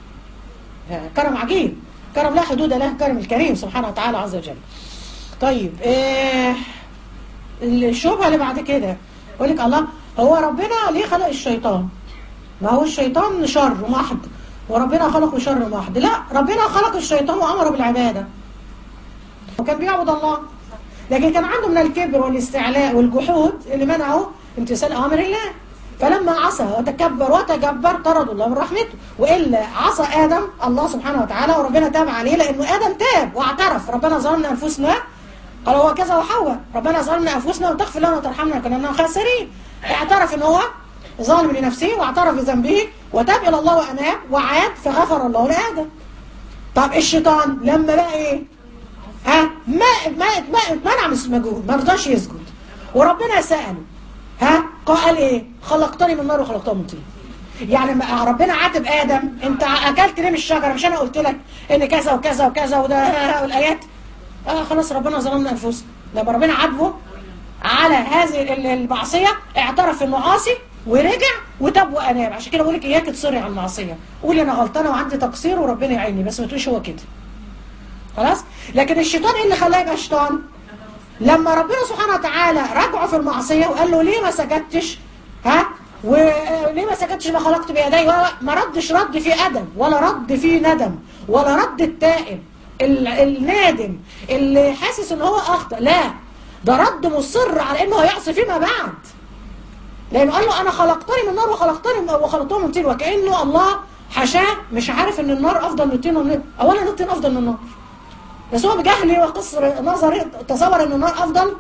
Speaker 1: كرم عجيب كرم لا حدود له كرم الكريم سبحانه وتعالى عز وجل طيب إيه الشبهه اللي بعد كده يقول لك الله هو ربنا ليه خلق الشيطان ما هو الشيطان شر محض وربنا خلقه شر محض لا ربنا خلق الشيطان وامره بالعباده وكان بيعبد الله لكن كان عنده من الكبر والاستعلاء والجحود اللي منعه امتثال اوامر الله فلما عصى وتكبر وتجبر طرد الله من رحمته والا عصى ادم الله سبحانه وتعالى وربنا تاب عليه لانه ادم تاب واعترف ربنا ظلمنا انفسنا قال هو كذا وحواء ربنا ظلمنا انفسنا وتغفر لنا وترحمنا كنا خاسرين اعترف ان هو ظالم لنفسه واعترف بذنبه وتاب الى الله واناب وعاد فغفر الله لادم طب الشيطان لما بقى ايه ها ما ما ما منع من السجود ما رضاش يسجد وربنا سأله ها قال ايه خلقتني من نار وخلقته من طين يعني ما ربنا عاتب ادم انت اكلت ليه من الشجره مش انا قلت لك ان كذا وكذا وكذا وده والايات اه خلاص ربنا ظلمنا انفسنا لما ربنا عاتبه على هذه ال- المعصيه اعترف انه عاصي ورجع وتاب واناب عشان كده بقول لك اياك تصري على المعصيه قولي انا غلطانه وعندي تقصير وربنا يعيني بس ما تقوليش هو كده خلاص لكن الشيطان ايه اللي خلاه يبقى شيطان لما ربنا سبحانه وتعالى رجعه في المعصيه وقال له ليه ما سجدتش ها وليه ما سجدتش ما خلقت بيدي ولا- ما ردش رد في ادم ولا رد في ندم ولا رد التائب ال- النادم اللي حاسس ان هو اخطا لا ده رد مصر على انه هيعصي فيما بعد لانه قال له انا خلقتني من نار وخلقتني من وخلقته من طين وكانه الله حشاه مش عارف ان النار افضل من الطين ومن اولا الطين افضل من النار بس هو بجهل وقصر نظري تصور ان النار افضل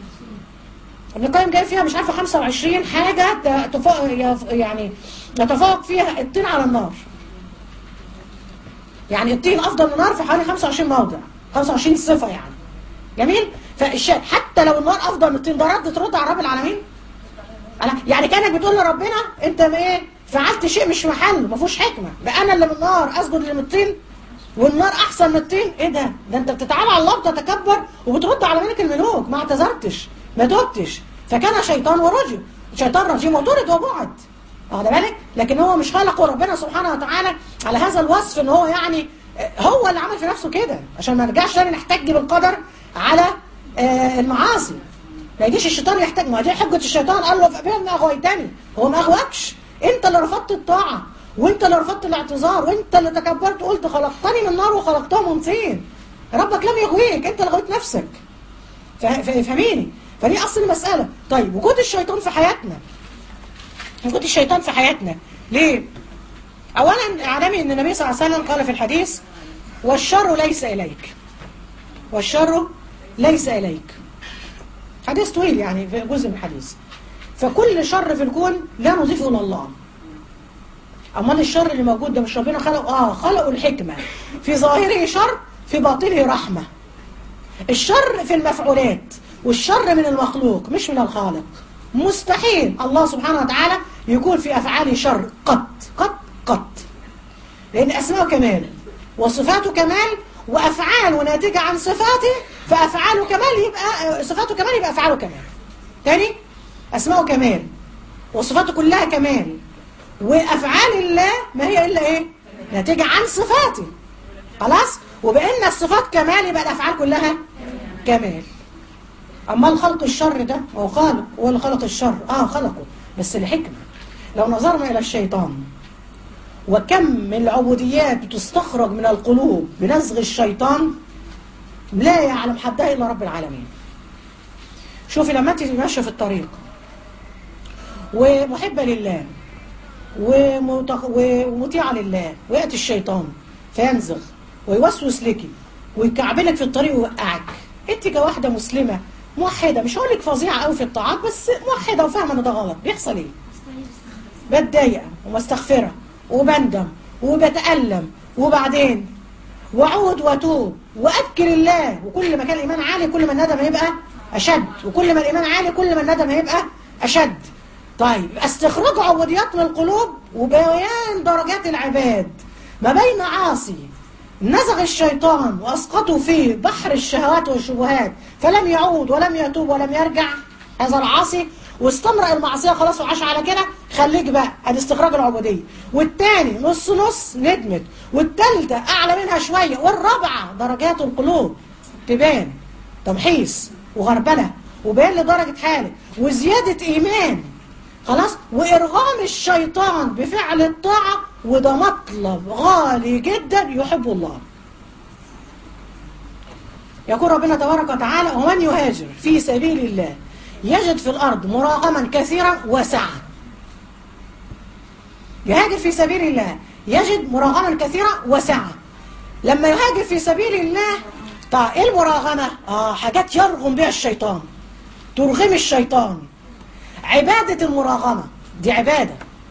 Speaker 1: ابن القيم جاي فيها مش عارفه 25 حاجه ت- تفا- يف- يعني يتفوق فيها الطين على النار يعني الطين افضل من النار في حوالي 25 موضع 25 صفه يعني جميل فالشاهد حتى لو النار افضل من الطين ده رد ترد على رب العالمين أنا- يعني كانك بتقول لربنا انت ايه فعلت شيء مش محله ما فيهوش حكمه بقى انا اللي من النار اسجد اللي من الطين والنار احسن من الطين ايه ده ده انت بتتعالى على الله بتتكبر وبترد على ملك الملوك ما اعتذرتش ما تبتش فكان شيطان ورجل شيطان رجيم وطرد وبعد واخد بالك لكن هو مش خلقه ربنا سبحانه وتعالى على هذا الوصف ان هو يعني هو اللي عمل في نفسه كده عشان ما نرجعش تاني نحتج بالقدر على آه، المعاصي ما يجيش الشيطان يحتاج ما دي حجة الشيطان قال له فبما اغويتني هو ما اغواكش انت اللي رفضت الطاعة وانت اللي رفضت الاعتذار وانت اللي تكبرت وقلت خلقتني من نار وخلقته من طين ربك لم يغويك انت اللي غويت نفسك فا- فا- فاهميني فدي اصل المسألة طيب وجود الشيطان في حياتنا وجود الشيطان في حياتنا ليه اولا اعلمي ان النبي صلى الله عليه وسلم قال في الحديث والشر ليس اليك والشر ليس اليك حديث طويل يعني في جزء من الحديث فكل شر في الكون لا نضيفه الى الله امال الشر اللي موجود ده مش ربنا خلقه اه خلقه الحكمه في ظاهره شر في باطنه رحمه الشر في المفعولات والشر من المخلوق مش من الخالق مستحيل الله سبحانه وتعالى يكون في افعاله شر قط قط قط لان اسماءه كمال وصفاته كمال وافعاله ناتجه عن صفاته فافعاله كمال يبقى صفاته كمال يبقى افعاله كمال تاني اسماءه كمال وصفاته كلها كمال وافعال الله ما هي الا ايه ناتجه عن صفاته خلاص وبان الصفات كمال يبقى الافعال كلها كمال اما الخلق الشر ده هو خالق هو اللي خلق الشر اه خلقه بس لحكمه لو نظرنا الى الشيطان وكم من العبوديات بتستخرج من القلوب بنزغ الشيطان لا يعلم حدها الا رب العالمين شوفي لما انت ماشيه في الطريق ومحبه لله ومتخ... ومطيعه لله وياتي الشيطان فينزغ ويوسوس لك ويكعبلك في الطريق ويوقعك انت كواحده مسلمه موحده مش هقول لك فظيعه قوي في الطاعات بس موحده وفاهمه ان ده غلط بيحصل ايه؟ بتضايق ومستغفره وبندم وبتألم وبعدين وأعود وأتوب وأذكر الله وكل ما كان الإيمان عالي كل ما الندم هيبقى أشد وكل ما الإيمان عالي كل ما الندم هيبقى أشد طيب استخراج عبوديات من القلوب وبيان درجات العباد ما بين عاصي نزغ الشيطان وأسقطوا فيه بحر الشهوات والشبهات فلم يعود ولم يتوب ولم يرجع هذا العاصي واستمرأ المعصية خلاص وعاش على كده خليك بقى ادي استخراج العبودية والتاني نص نص ندمت والتالتة أعلى منها شوية والرابعة درجات القلوب تبان تمحيص وغربلة وبيان لدرجة حالة وزيادة إيمان خلاص وإرغام الشيطان بفعل الطاعة وده مطلب غالي جدا يحب الله يقول ربنا تبارك وتعالى ومن يهاجر في سبيل الله يجد في الأرض مراغما كثيرا وسعة يهاجر في سبيل الله يجد مراغما كثيرا وسعة لما يهاجر في سبيل الله طيب ايه المراغمة؟ اه حاجات يرغم بها الشيطان ترغم الشيطان عبادة المراغمة دي عبادة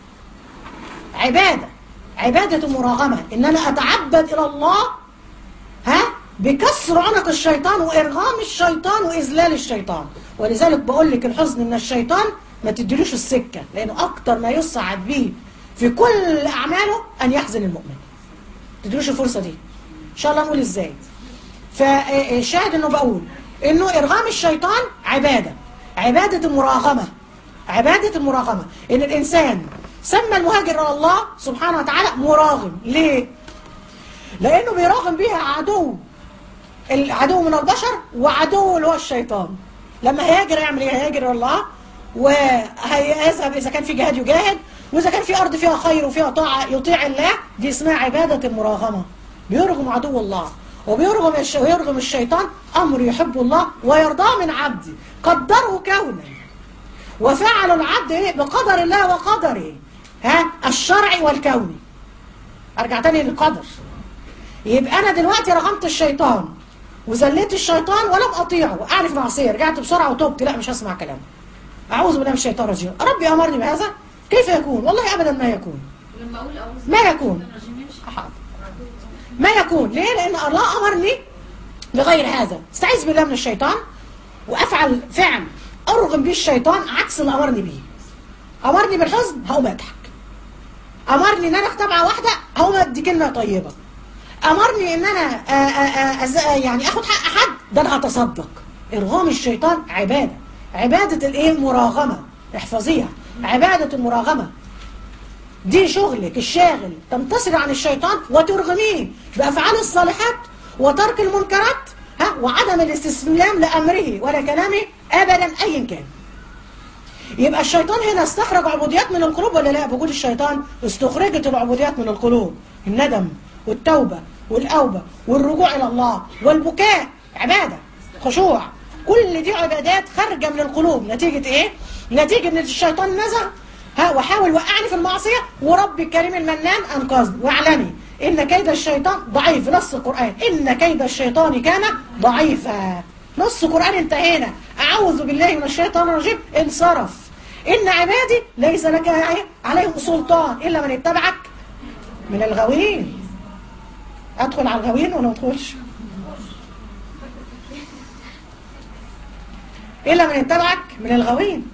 Speaker 1: عبادة عبادة المراغمة ان انا اتعبد الى الله ها بكسر عنق الشيطان وارغام الشيطان واذلال الشيطان ولذلك بقول لك الحزن من الشيطان ما تديلوش السكة لانه اكتر ما يسعد به في كل اعماله ان يحزن المؤمن تديلوش الفرصة دي ان شاء الله نقول ازاي فالشاهد انه بقول انه ارغام الشيطان عبادة عبادة المراغمة عبادة المراغمة ان الانسان سمى المهاجر الى الله سبحانه وتعالى مراغم ليه لانه بيراغم بيها عدو العدو من البشر وعدو اللي هو الشيطان لما هيهاجر يعمل ايه هيهاجر الى الله وهيذهب اذا كان في جهاد يجاهد واذا كان في ارض فيها خير وفيها طاعه يطيع الله دي اسمها عباده المراغمه بيرغم عدو الله وبيرغم الش... ويرغم الشيطان امر يحب الله ويرضاه من عبده قدره كونا وفعل العبد ايه بقدر الله وقدره ها الشرعي والكوني ارجع تاني للقدر يبقى انا دلوقتي رغمت الشيطان وذليت الشيطان ولم اطيعه وقعني في معصيه رجعت بسرعه وتوبت لا مش هسمع كلامه اعوذ بالله من الشيطان الرجيم ربي امرني بهذا كيف يكون والله ابدا ما يكون
Speaker 2: لما اقول اعوذ
Speaker 1: ما يكون.
Speaker 2: بالله من الرجيم يمشي.
Speaker 1: حاضر ما يكون ليه لان الله امرني بغير هذا استعيذ بالله من الشيطان وافعل فعل ارغم به الشيطان عكس اللي امرني به امرني بالحزن هقوم اضحك امرني ان انا اختبع واحده هقوم ادي كلمه طيبه امرني ان انا آه، آه، آه، أز- آه، يعني اخد حق حد ده انا هتصدق ارغام الشيطان عباده عباده الايه المراغمه احفظيها عباده المراغمه دي شغلك الشاغل تنتصر عن الشيطان وترغميه بافعال الصالحات وترك المنكرات ها وعدم الاستسلام لامره ولا كلامه ابدا ايا كان يبقى الشيطان هنا استخرج عبوديات من القلوب ولا لا بقول الشيطان استخرجت العبوديات من القلوب الندم والتوبة والأوبة والرجوع إلى الله والبكاء عبادة خشوع كل دي عبادات خارجة من القلوب نتيجة إيه؟ نتيجة إن الشيطان نزغ ها وحاول وقعني في المعصية ورب الكريم المنان أنقذني واعلمي إن كيد الشيطان ضعيف نص القرآن إن كيد الشيطان كان ضعيفا نص القرآن انتهينا أعوذ بالله من الشيطان الرجيم انصرف إن عبادي ليس لك عليهم سلطان إلا من اتبعك من الغاوين أدخل على الغاوين ولا ما أدخلش إلا من اتبعك من الغاوين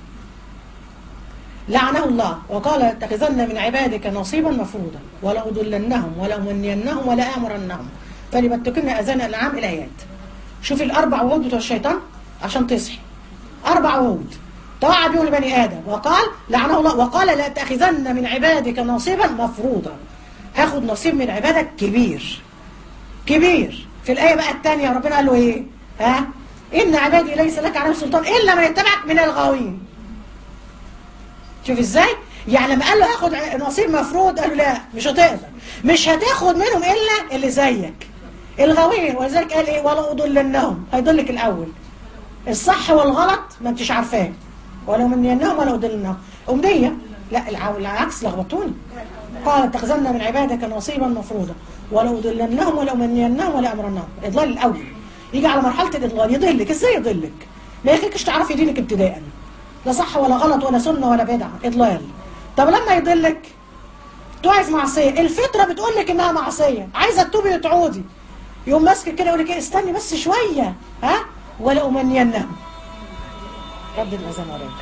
Speaker 1: لعنه الله وقال لاتخذن من عبادك نصيبا مفروضا ولأضلنهم ولأمنينهم ولآمرنهم فليبتكن أذان الأنعام إلى آيات شوف الأربع وعود بتوع الشيطان عشان تصحي أربع وعود طاع بهم لبني آدم وقال لعنه الله وقال لأتخذن من عبادك نصيبا مفروضا هاخد نصيب من عبادك كبير كبير في الآية بقى الثانية ربنا قال له إيه ها إن عبادي ليس لك عليهم سلطان إلا من يتبعك من الغاوين شوف ازاي يعني لما قال له هاخد نصيب مفروض قال له لا مش هتقدر مش هتاخد منهم الا اللي زيك الغاوين ولذلك قال ايه ولا اضلنهم هيضلك الاول الصح والغلط ما انتش عارفاه ولا منينهم ولا اضلنهم امنيه لا الع- العكس لخبطوني قال اتخذنا من عبادك نصيبا مفروضا ولا اضلنهم ولا امنينهم ولا امرنهم الاضلال الاول يجي على مرحله الاضلال يضلك ازاي يضلك ما يخليكش تعرفي دينك ابتداء لا صح ولا غلط ولا سنه ولا بدعه اضلال طب لما يضلك تقعي في معصيه الفطره بتقول لك انها معصيه عايزه تتوبي وتعودي يقوم ماسك كده يقول لك ايه استني بس شويه ها ولا امنينهم رد الاذان وراك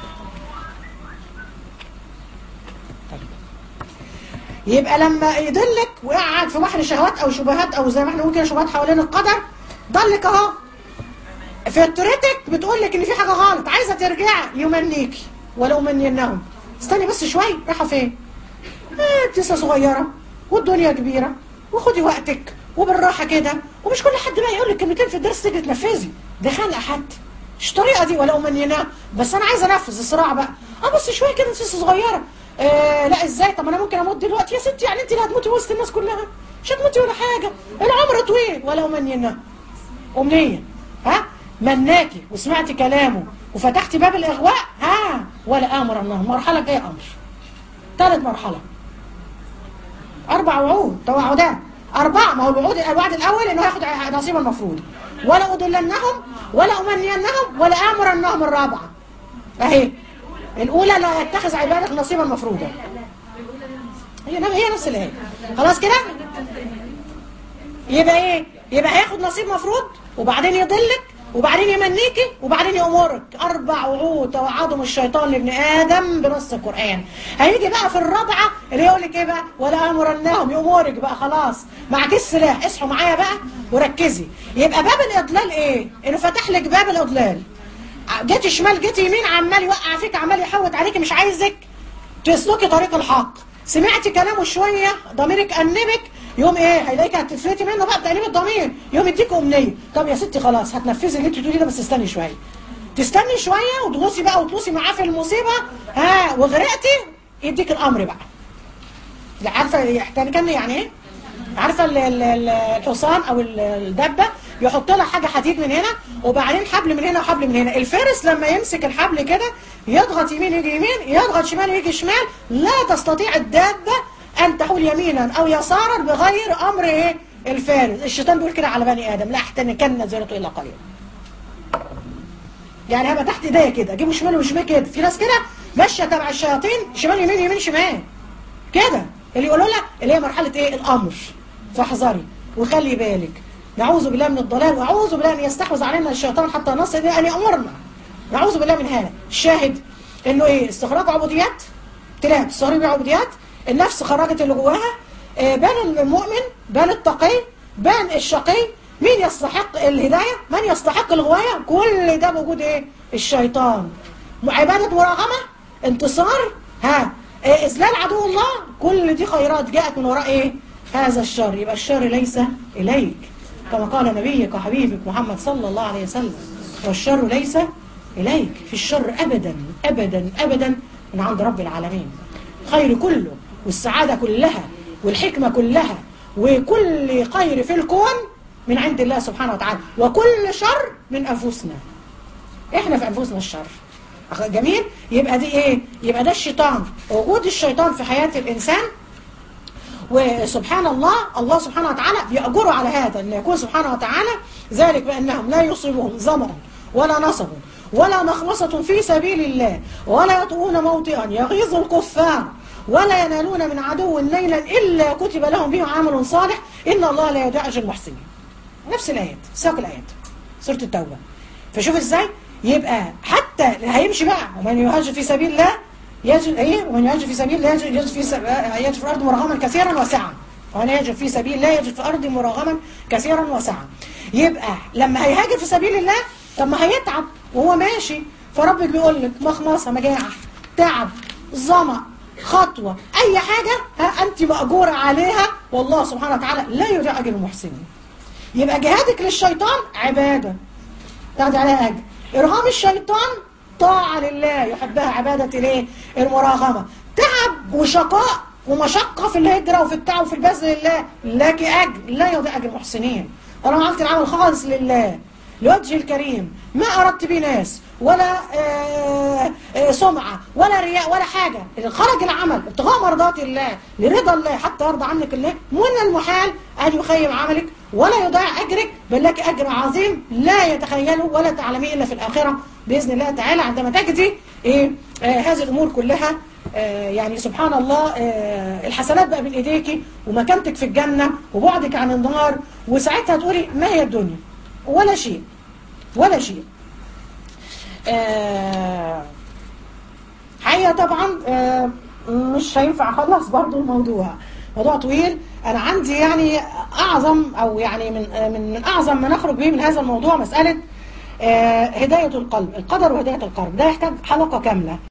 Speaker 1: طيب. يبقى لما يضلك وقعد في بحر شهوات او شبهات او زي ما احنا ممكن شبهات حوالين القدر ضلك اهو فطرتك بتقول لك ان في حاجه غلط عايزه ترجعي يمنيكي ولا امنينهم استني بس شويه رايحه فين آه، انت لسه صغيره والدنيا كبيره وخدي وقتك وبالراحه كده ومش كل حد بقى يقول لك كلمتين في الدرس تيجي تنفذي ده خانقه حد مش الطريقه دي ولا امنينها بس انا عايزه انفذ الصراع بقى اه بس شويه كده انت لسه صغيره آه لا ازاي طب انا ممكن اموت دلوقتي يا ستي يعني انت اللي هتموتي وسط الناس كلها مش هتموتي ولا حاجه العمر طويل ولا امنينها أمنية ها مناكي وسمعتي كلامه وفتحتي باب الإغواء ها ولا آمر الله مرحلة جاية أمر ثالث مرحلة أربع وعود توعدات أربعة ما هو الوعود الوعد الأول إنه هياخد نصيب المفروض ولا أضلنهم ولا أمنينهم ولا آمرنهم الرابعة أهي الأولى لا يتخذ عبادك نصيبا مفروضا هي هي نفس الآية خلاص كده يبقى ايه يبقى هياخد نصيب مفروض وبعدين يضلك وبعدين يمنيكي وبعدين يأمرك أربع وعود توعدهم الشيطان لابن آدم بنص القرآن هيجي بقى في الرابعة اللي يقول لك إيه بقى ولا أمرناهم يأمرك بقى خلاص معاك السلاح اصحوا معايا بقى وركزي يبقى باب الإضلال إيه؟ إنه فتح لك باب الإضلال جيتي شمال جيتي يمين عمال يوقع فيك عمال يحوط عليك مش عايزك تسلكي طريق الحق سمعتي كلامه شوية ضميرك أنبك يوم ايه هيلاقيك هتفلتي منه بقى بتأنيب الضمير يوم يديك أمنية طب يا ستي خلاص هتنفذي اللي انت تقوليه ده بس استني شوية تستني شوية وتغوصي بقى وتغوصي معاه في المصيبة ها وغرقتي يديك الأمر بقى لا عارفة يعني كان يعني ايه عارفة ال- ال- ال- الحصان أو ال- الدبة يحط لها حاجة حديد من هنا وبعدين حبل من هنا وحبل من هنا الفارس لما يمسك الحبل كده يضغط يمين يجي يمين يضغط شمال يجي شمال لا تستطيع الدابة أن تحول يمينا أو يسارا بغير أمر إيه الفارس الشيطان بيقول كده على بني آدم لا أحتنكن زيارته إلا قليلا يعني هبقى تحت ايديا كده اجيبه شمال وشمال كده في ناس كده ماشيه تبع الشياطين شمال يمين يمين شمال كده اللي يقولوا لها اللي هي مرحله ايه الامر فاحذري وخلي بالك نعوذ بالله من الضلال واعوذ بالله ان يستحوذ علينا الشيطان حتى نصل الى ان يامرنا نعوذ بالله من هذا الشاهد انه ايه استخراج عبوديات ابتلاء استخراج عبوديات النفس خرجت اللي جواها آه، بان المؤمن بان التقي بان الشقي مين يستحق الهدايه من يستحق الغوايه كل ده موجود ايه الشيطان عباده مراغمه انتصار ها إيه، اذلال عدو الله كل دي خيرات جاءت من وراء ايه هذا الشر يبقى الشر ليس اليك كما قال نبيك وحبيبك محمد صلى الله عليه وسلم والشر ليس اليك في الشر ابدا ابدا ابدا من عند رب العالمين خير كله والسعاده كلها والحكمه كلها وكل خير في الكون من عند الله سبحانه وتعالى وكل شر من انفسنا احنا في انفسنا الشر أخ- جميل يبقى دي ايه يبقى ده الشيطان وجود الشيطان في حياة الانسان وسبحان الله الله سبحانه وتعالى يأجره على هذا أن يكون سبحانه وتعالى ذلك بأنهم لا يصيبهم ظمأ ولا نصب ولا مخلصة في سبيل الله ولا يطؤون موطئا يغيظ الكفار ولا ينالون من عدو نيلا إلا كتب لهم به عمل صالح إن الله لا يضيع أجر المحسنين نفس الآيات ساق الآيات سورة التوبة فشوف ازاي يبقى حتى هيمشي بقى ومن يهاجر في سبيل الله يجد ايه ومن يهاجر في سبيل الله يجد, يجد في سب... يجد في الارض مراغما كثيرا وسعا ومن يهاجر في سبيل الله يجد في الارض مراغما كثيرا وسعا يبقى لما هيهاجر في سبيل الله طب ما هيتعب وهو ماشي فربك بيقول لك مخمصه مجاعه تعب ظمأ خطوه اي حاجه ها انت ماجوره عليها والله سبحانه وتعالى لا يضيع اجر المحسنين يبقى جهادك للشيطان عباده تاخدي عليها اجر ارهاب الشيطان طاعه لله يحبها عباده الايه المراغمه تعب وشقاء ومشقه في الهجره وفي التعب وفي البذل لله لك اجر لا يضيع اجر المحسنين طالما عملت العمل خالص لله لوجه الكريم ما اردت بيه ناس ولا آه، آه، سمعه ولا رياء ولا حاجه إذا خرج العمل ابتغاء مرضات الله لرضا الله حتى يرضى عنك الله من المحال ان يخيب عملك ولا يضيع اجرك بل لك اجر عظيم لا يتخيله ولا تعلميه الا في الاخره باذن الله تعالى عندما تجدي ايه آه هذه الامور كلها آه يعني سبحان الله آه الحسنات بقى بين ايديكي ومكانتك في الجنه وبعدك عن النار وساعتها تقولي ما هي الدنيا ولا شيء ولا شيء آه حقيقة طبعا آه مش هينفع اخلص برضو الموضوع موضوع طويل انا عندي يعني اعظم او يعني من آه من من اعظم ما نخرج به من هذا الموضوع مسألة آه هداية القلب القدر وهداية القلب ده يحتاج حلقة كاملة